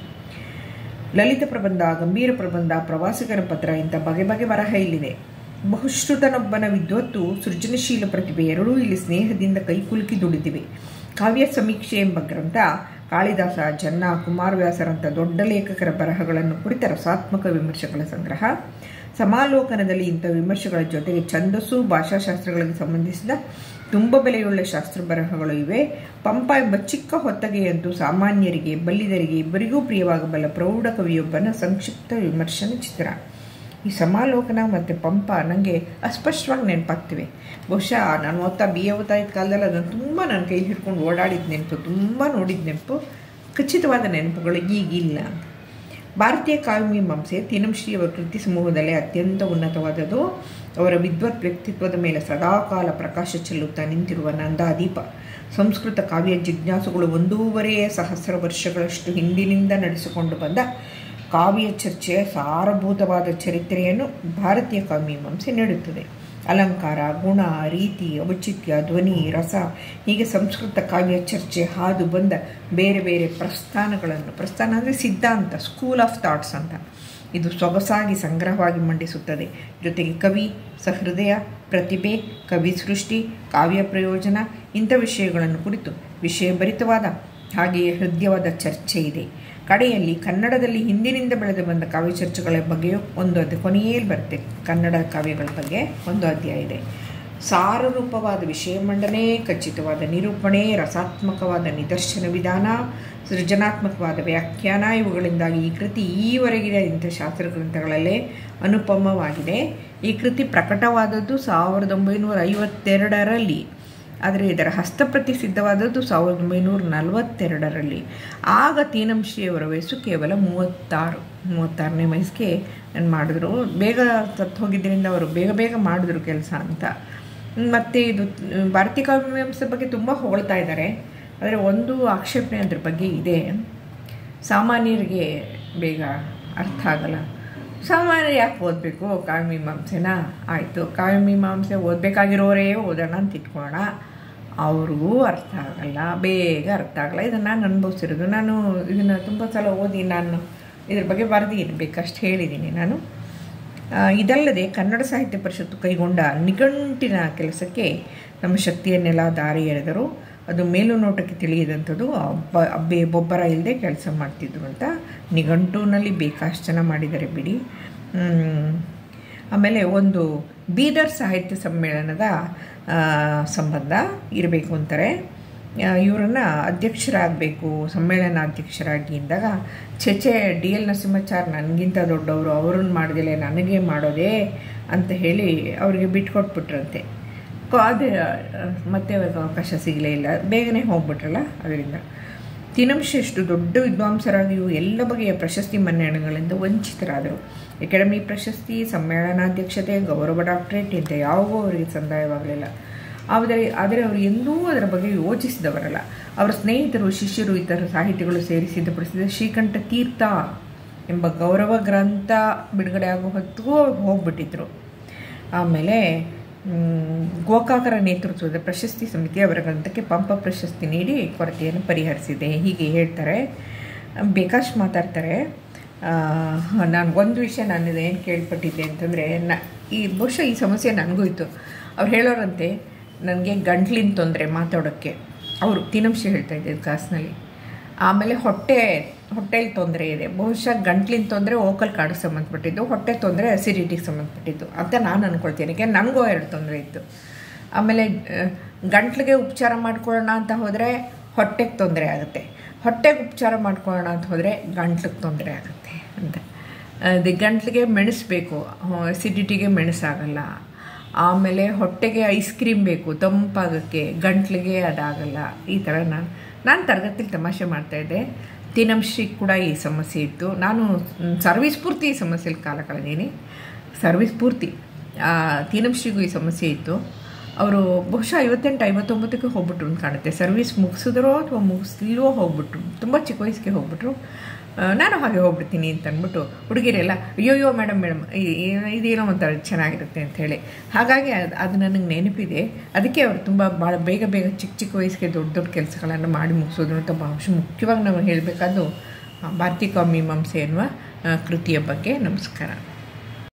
ಲಲಿತ ಪ್ರಬಂಧ ಗಂಭೀರ ಪ್ರಬಂಧ ಪ್ರವಾಸಿಗರ ಪತ್ರ ಇಂಥ ಬಗೆ ಬಗೆ ಬರಹ ಇಲ್ಲಿದೆ ಬಹುಶ್ರುತನೊಬ್ಬನ ವಿದ್ವತ್ತು ಸೃಜನಶೀಲ ಪ್ರತಿಭೆ ಎರಡೂ ಇಲ್ಲಿ ಸ್ನೇಹದಿಂದ ಕೈಕುಲುಕಿ ದುಡಿದಿವೆ ಕಾವ್ಯ ಸಮೀಕ್ಷೆ ಎಂಬ ಗ್ರಂಥ ಕಾಳಿದಾಸ ಜನ್ನ ಕುಮಾರವ್ಯಾಸರಂಥ ದೊಡ್ಡ ಲೇಖಕರ ಬರಹಗಳನ್ನು ಕುರಿತ ರಸಾತ್ಮಕ ವಿಮರ್ಶೆಗಳ ಸಂಗ್ರಹ ಸಮಾಲೋಕನದಲ್ಲಿ ಇಂಥ ವಿಮರ್ಶೆಗಳ ಜೊತೆಗೆ ಛಂದಸ್ಸು ಭಾಷಾಶಾಸ್ತ್ರಗಳಿಗೆ ಸಂಬಂಧಿಸಿದ ತುಂಬ ಬೆಲೆಯುಳ್ಳ ಶಾಸ್ತ್ರ ಬರಹಗಳು ಇವೆ ಪಂಪ ಎಂಬ ಚಿಕ್ಕ ಹೊತ್ತಗೆಯಂತೂ ಸಾಮಾನ್ಯರಿಗೆ ಬಲ್ಲಿದರಿಗೆ ಇಬ್ಬರಿಗೂ ಪ್ರಿಯವಾಗಬಲ್ಲ ಪ್ರೌಢ ಕವಿಯೊಬ್ಬನ ಸಂಕ್ಷಿಪ್ತ ವಿಮರ್ಶನ ಚಿತ್ರ ಈ ಸಮಾಲೋಕನ ಮತ್ತು ಪಂಪ ನನಗೆ ಅಸ್ಪಷ್ಟವಾಗಿ ನೆನಪಾಗ್ತಿವೆ ಬಹುಶಃ ನಾನು ಓದ್ತಾ ಬಿ ಎ ಓದ್ತಾ ಇದ್ದ ಕಾಲದಲ್ಲಿ ಅದನ್ನು ತುಂಬ ನನ್ನ ಕೈ ಹಿಡ್ಕೊಂಡು ಓಡಾಡಿದ ನೆನಪು ತುಂಬ ನೋಡಿದ ನೆನಪು ಖಚಿತವಾದ ನೆನಪುಗಳು ಈಗಿಲ್ಲ ಭಾರತೀಯ ಕಾವ್ಯಮೀಮಾಂಸೆ ತೀನಂಶ್ರೀ ಅವರ ಕೃತಿ ಸಮೂಹದಲ್ಲೇ ಅತ್ಯಂತ ಉನ್ನತವಾದದ್ದು ಅವರ ವಿದ್ವತ್ ವ್ಯಕ್ತಿತ್ವದ ಮೇಲೆ ಸದಾಕಾಲ ಪ್ರಕಾಶ ಚೆಲ್ಲುತ್ತಾ ನಿಂತಿರುವ ನಂದಾದೀಪ ಸಂಸ್ಕೃತ ಕಾವ್ಯ ಜಿಜ್ಞಾಸುಗಳು ಒಂದೂವರೆ ಸಹಸ್ರ ವರ್ಷಗಳಷ್ಟು ಹಿಂದಿನಿಂದ ನಡೆಸಿಕೊಂಡು ಬಂದ ಕಾವ್ಯ ಚರ್ಚೆಯ ಸಾರಭೂತವಾದ ಚರಿತ್ರೆಯನ್ನು ಭಾರತೀಯ ಕಾವ್ಯಮೀಮಾಂಸೆ ನೀಡುತ್ತದೆ ಅಲಂಕಾರ ಗುಣ ರೀತಿ ಔಚಿತ್ಯ ಧ್ವನಿ ರಸ ಹೀಗೆ ಸಂಸ್ಕೃತ ಕಾವ್ಯ ಚರ್ಚೆ ಹಾದು ಬಂದ ಬೇರೆ ಬೇರೆ ಪ್ರಸ್ಥಾನಗಳನ್ನು ಪ್ರಸ್ಥಾನ ಅಂದರೆ ಸಿದ್ಧಾಂತ ಸ್ಕೂಲ್ ಆಫ್ ಥಾಟ್ಸ್ ಅಂತ ಇದು ಸೊಗಸಾಗಿ ಸಂಗ್ರಹವಾಗಿ ಮಂಡಿಸುತ್ತದೆ ಜೊತೆಗೆ ಕವಿ ಸಹೃದಯ ಪ್ರತಿಭೆ ಕವಿ ಸೃಷ್ಟಿ ಕಾವ್ಯ ಪ್ರಯೋಜನ ಇಂಥ ವಿಷಯಗಳನ್ನು ಕುರಿತು ವಿಷಯಭರಿತವಾದ ಹಾಗೆಯೇ ಹೃದಯವಾದ ಚರ್ಚೆ ಇದೆ ಕಡೆಯಲ್ಲಿ ಕನ್ನಡದಲ್ಲಿ ಹಿಂದಿನಿಂದ ಬೆಳೆದು ಬಂದ ಕಾವ್ಯ ಚರ್ಚೆಗಳ ಬಗ್ಗೆಯೂ ಒಂದು ಅಧ್ಯಾಯ ಕೊನೆಯಲ್ಲಿ ಬರುತ್ತೆ ಕನ್ನಡ ಕಾವ್ಯಗಳ ಬಗ್ಗೆ ಒಂದು ಅಧ್ಯಾಯ ಇದೆ ಸಾರರೂಪವಾದ ವಿಷಯ ಮಂಡನೆ ಖಚಿತವಾದ ನಿರೂಪಣೆ ರಸಾತ್ಮಕವಾದ ನಿದರ್ಶನ ವಿಧಾನ ಸೃಜನಾತ್ಮಕವಾದ ವ್ಯಾಖ್ಯಾನ ಇವುಗಳಿಂದಾಗಿ ಈ ಕೃತಿ ಈವರೆಗಿನ ಇಂಥ ಶಾಸ್ತ್ರಗ್ರಂಥಗಳಲ್ಲೇ ಅನುಪಮವಾಗಿದೆ ಈ ಕೃತಿ ಪ್ರಕಟವಾದದ್ದು ಸಾವಿರದ ಒಂಬೈನೂರ ಐವತ್ತೆರಡರಲ್ಲಿ ಆದರೆ ಇದರ ಹಸ್ತಪ್ರತಿ ಸಿದ್ಧವಾದದ್ದು ಸಾವಿರದ ಒಂಬೈನೂರ ನಲವತ್ತೆರಡರಲ್ಲಿ ಆಗ ತೀನಂಶ್ರೀಯವರ ವಯಸ್ಸು ಕೇವಲ ಮೂವತ್ತಾರು ಮೂವತ್ತಾರನೇ ವಯಸ್ಸಿಗೆ ನಾನು ಮಾಡಿದ್ರು ಬೇಗ ಸತ್ತು ಹೋಗಿದ್ದರಿಂದ ಅವರು ಬೇಗ ಬೇಗ ಮಾಡಿದ್ರು ಕೆಲಸ ಅಂತ ಮತ್ತು ಇದು ಭಾರತೀಯ ಕಾವ್ಯಮೀಮಾಂಸೆ ಬಗ್ಗೆ ತುಂಬ ಹೊಗಳ್ತಾ ಇದ್ದಾರೆ ಆದರೆ ಒಂದು ಆಕ್ಷೇಪಣೆ ಅದ್ರ ಬಗ್ಗೆ ಇದೆ ಸಾಮಾನ್ಯರಿಗೆ ಬೇಗ ಅರ್ಥ ಆಗಲ್ಲ ಸಾಮಾನ್ಯ ಯಾಕೆ ಓದಬೇಕು ಕಾವ್ಯಮೀಮಾಂಸೆನ ಆಯಿತು ಕಾವ್ಯಮೀಮಾಂಸೆ ಓದಬೇಕಾಗಿರೋರೇ ಓದೋಣ ಅಂತ ಇಟ್ಕೊಳ್ಳೋಣ ಅವ್ರಿಗೂ ಅರ್ಥ ಆಗಲ್ಲ ಬೇಗ ಅರ್ಥ ಆಗಲ್ಲ ಇದನ್ನು ನಾನು ಅನುಭವಿಸಿರೋದು ನಾನು ಇದನ್ನು ತುಂಬ ಸಲ ಓದಿ ನಾನು ಇದ್ರ ಬಗ್ಗೆ ಬರೆದಿದ್ದೀನಿ ಬೇಕಷ್ಟು ಹೇಳಿದ್ದೀನಿ ನಾನು ಇದಲ್ಲದೆ ಕನ್ನಡ ಸಾಹಿತ್ಯ ಪರಿಷತ್ತು ಕೈಗೊಂಡ ನಿಘಂಟಿನ ಕೆಲಸಕ್ಕೆ ನಮ್ಮ ಶಕ್ತಿಯನ್ನೆಲ್ಲ ದಾರಿ ಎರೆದರು ಅದು ಮೇಲು ನೋಟಕ್ಕೆ ತಿಳಿಯದಂಥದ್ದು ಅಬ್ಬ ಅಬ್ಬೆ ಬೊಬ್ಬರ ಇಲ್ಲದೆ ಕೆಲಸ ಮಾಡ್ತಿದ್ರು ಅಂತ ನಿಘಂಟುನಲ್ಲಿ ಬೇಕಷ್ಟು ಜನ ಮಾಡಿದ್ದಾರೆ ಬಿಡಿ ಆಮೇಲೆ ಒಂದು ಬೀದರ್ ಸಾಹಿತ್ಯ ಸಮ್ಮೇಳನದ ಸಂಬಂಧ ಇರಬೇಕು ಅಂತಾರೆ ಇವರನ್ನು ಅಧ್ಯಕ್ಷರಾಗಬೇಕು ಸಮ್ಮೇಳನ ಅಧ್ಯಕ್ಷರಾಗಿ ಅಂದಾಗ ಚೆಚೆ ಡಿ ಎಲ್ ನರಸಿಂಹಾಚಾರ್ ನನಗಿಂತ ದೊಡ್ಡವರು ಅವ್ರನ್ನ ಮಾಡಿದಿಲ್ಲ ನನಗೆ ಮಾಡೋದೇ ಅಂತ ಹೇಳಿ ಅವರಿಗೆ ಬಿಟ್ಕೊಟ್ಬಿಟ್ರಂತೆ ಅದೇ ಮತ್ತೆ ಅವ್ರಿಗೆ ಅವಕಾಶ ಸಿಗಲೇ ಇಲ್ಲ ಬೇಗನೆ ಹೋಗ್ಬಿಟ್ರಲ್ಲ ಅದರಿಂದ ತಿನಂಶಷ್ಟು ದೊಡ್ಡ ವಿದ್ವಾಂಸರಾಗಿಯೂ ಎಲ್ಲ ಬಗೆಯ ಪ್ರಶಸ್ತಿ ಮನ್ನಣೆಗಳಿಂದ ವಂಚಿತರಾದರು ಅಕಾಡೆಮಿ ಪ್ರಶಸ್ತಿ ಸಮ್ಮೇಳನಾಧ್ಯಕ್ಷತೆ ಗೌರವ ಡಾಕ್ಟರೇಟ್ ಇಂಥ ಯಾವುವೂ ಅವರಿಗೆ ಸಂದಾಯವಾಗಲಿಲ್ಲ ಆದರೆ ಆದರೆ ಅವರು ಎಂದೂ ಅದರ ಬಗ್ಗೆ ಯೋಚಿಸಿದವರಲ್ಲ ಅವರ ಸ್ನೇಹಿತರು ಶಿಷ್ಯರು ಇತರ ಸಾಹಿತಿಗಳು ಸೇರಿ ಸಿದ್ಧಪಡಿಸಿದ ಶ್ರೀಕಂಠ ತೀರ್ಥ ಎಂಬ ಗೌರವ ಗ್ರಂಥ ಬಿಡುಗಡೆ ಆಗೋ ಹೊತ್ತಿಗೂ ಹೋಗ್ಬಿಟ್ಟಿದ್ರು ಆಮೇಲೆ ಗೋಕಾಕರ ನೇತೃತ್ವದ ಪ್ರಶಸ್ತಿ ಸಮಿತಿ ಅವರ ಗ್ರಂಥಕ್ಕೆ ಪಂಪ ಪ್ರಶಸ್ತಿ ನೀಡಿ ಕೊರತೆಯನ್ನು ಪರಿಹರಿಸಿದೆ ಹೀಗೆ ಹೇಳ್ತಾರೆ ಬೇಕಾಷ್ಟು ಮಾತಾಡ್ತಾರೆ ನಾನು ಒಂದು ವಿಷಯ ನಾನು ಏನು ಕೇಳ್ಪಟ್ಟಿದ್ದೆ ಅಂತಂದರೆ ನ ಈ ಬಹುಶಃ ಈ ಸಮಸ್ಯೆ ನನಗೂ ಇತ್ತು ಅವ್ರು ಹೇಳೋರಂತೆ ನನಗೆ ಗಂಟ್ಲಿನ ತೊಂದರೆ ಮಾತಾಡೋಕ್ಕೆ ಅವರು ತಿನಂಶ ಹೇಳ್ತಾ ಇದ್ದೆ ಕ್ಲಾಸ್ನಲ್ಲಿ ಆಮೇಲೆ ಹೊಟ್ಟೆ ಹೊಟ್ಟೆಲಿ ತೊಂದರೆ ಇದೆ ಬಹುಶಃ ಗಂಟ್ಲಿನ ತೊಂದರೆ ಓಕಲ್ ಕಾಡಿಗೆ ಸಂಬಂಧಪಟ್ಟಿದ್ದು ಹೊಟ್ಟೆ ತೊಂದರೆ ಅಸಿಡಿಟಿಗೆ ಸಂಬಂಧಪಟ್ಟಿದ್ದು ಅಂತ ನಾನು ಅಂದ್ಕೊಳ್ತೀನಿ ಯಾಕೆ ನನಗೂ ಎರಡು ತೊಂದರೆ ಇತ್ತು ಆಮೇಲೆ ಗಂಟ್ಲಿಗೆ ಉಪಚಾರ ಮಾಡ್ಕೊಳ್ಳೋಣ ಅಂತ ಹೋದರೆ ಹೊಟ್ಟೆಗೆ ತೊಂದರೆ ಆಗುತ್ತೆ ಹೊಟ್ಟೆಗೆ ಉಪಚಾರ ಮಾಡ್ಕೊಳ್ಳೋಣ ಅಂತ ಹೋದರೆ ಗಂಟ್ಲಿಗೆ ತೊಂದರೆ ಆಗುತ್ತೆ ಅಂತ ಅದು ಗಂಟ್ಲಿಗೆ ಮೆಣಸಬೇಕು ಅಸಿಡಿಟಿಗೆ ಮೆಣಸಾಗಲ್ಲ ಆಮೇಲೆ ಹೊಟ್ಟೆಗೆ ಐಸ್ ಕ್ರೀಮ್ ಬೇಕು ತಂಪಾಗೋಕ್ಕೆ ಗಂಟ್ಲಿಗೆ ಅದಾಗಲ್ಲ ಈ ಥರ ನಾನು ನಾನು ತರಗತಿಲಿ ತಮಾಷೆ ಮಾಡ್ತಾಯಿದ್ದೆ ತಿನಂಶ್ರೀ ಕೂಡ ಈ ಸಮಸ್ಯೆ ಇತ್ತು ನಾನು ಸರ್ವಿಸ್ ಪೂರ್ತಿ ಈ ಸಮಸ್ಯೆಲಿ ಕಾಲ ಕಳೆದೀನಿ ಸರ್ವಿಸ್ ಪೂರ್ತಿ ತೀನಂಶ್ರೀಗೂ ಈ ಸಮಸ್ಯೆ ಇತ್ತು ಅವರು ಬಹುಶಃ ಐವತ್ತೆಂಟು ಐವತ್ತೊಂಬತ್ತಕ್ಕೆ ಹೋಗ್ಬಿಟ್ರು ಅಂತ ಕಾಣುತ್ತೆ ಸರ್ವಿಸ್ ಮುಗಿಸಿದ್ರೋ ಅಥವಾ ಮುಗಿಸ್ಲಿಲ್ವೋ ಹೋಗ್ಬಿಟ್ರು ತುಂಬ ಚಿಕ್ಕ ವಯಸ್ಸಿಗೆ ಹೋಗ್ಬಿಟ್ರು ನಾನು ಹಾಗೆ ಹೋಗ್ಬಿಡ್ತೀನಿ ಅಂತ ಅಂದ್ಬಿಟ್ಟು ಹುಡುಗಿರೆಲ್ಲ ಅಯ್ಯೋಯ್ಯೋ ಮೇಡಮ್ ಮೇಡಮ್ ಇದೇನೋ ಒಂಥರ ಚೆನ್ನಾಗಿರುತ್ತೆ ಅಂಥೇಳಿ ಹಾಗಾಗಿ ಅದು ಅದು ನನಗೆ ನೆನಪಿದೆ ಅದಕ್ಕೆ ಅವರು ತುಂಬ ಭಾಳ ಬೇಗ ಬೇಗ ಚಿಕ್ಕ ಚಿಕ್ಕ ವಯಸ್ಸಿಗೆ ದೊಡ್ಡ ದೊಡ್ಡ ಕೆಲಸಗಳನ್ನು ಮಾಡಿ ಮುಗಿಸೋದು ಅಂತ ಬಹುಶಃ ಮುಖ್ಯವಾಗಿ ನಾವು ಹೇಳಬೇಕಾದ್ದು ಭಾರತೀಯ ಕಾಮೀಮಾಂಸೆ ಎನ್ನುವ ಕೃತಿಯ ಬಗ್ಗೆ ನಮಸ್ಕಾರ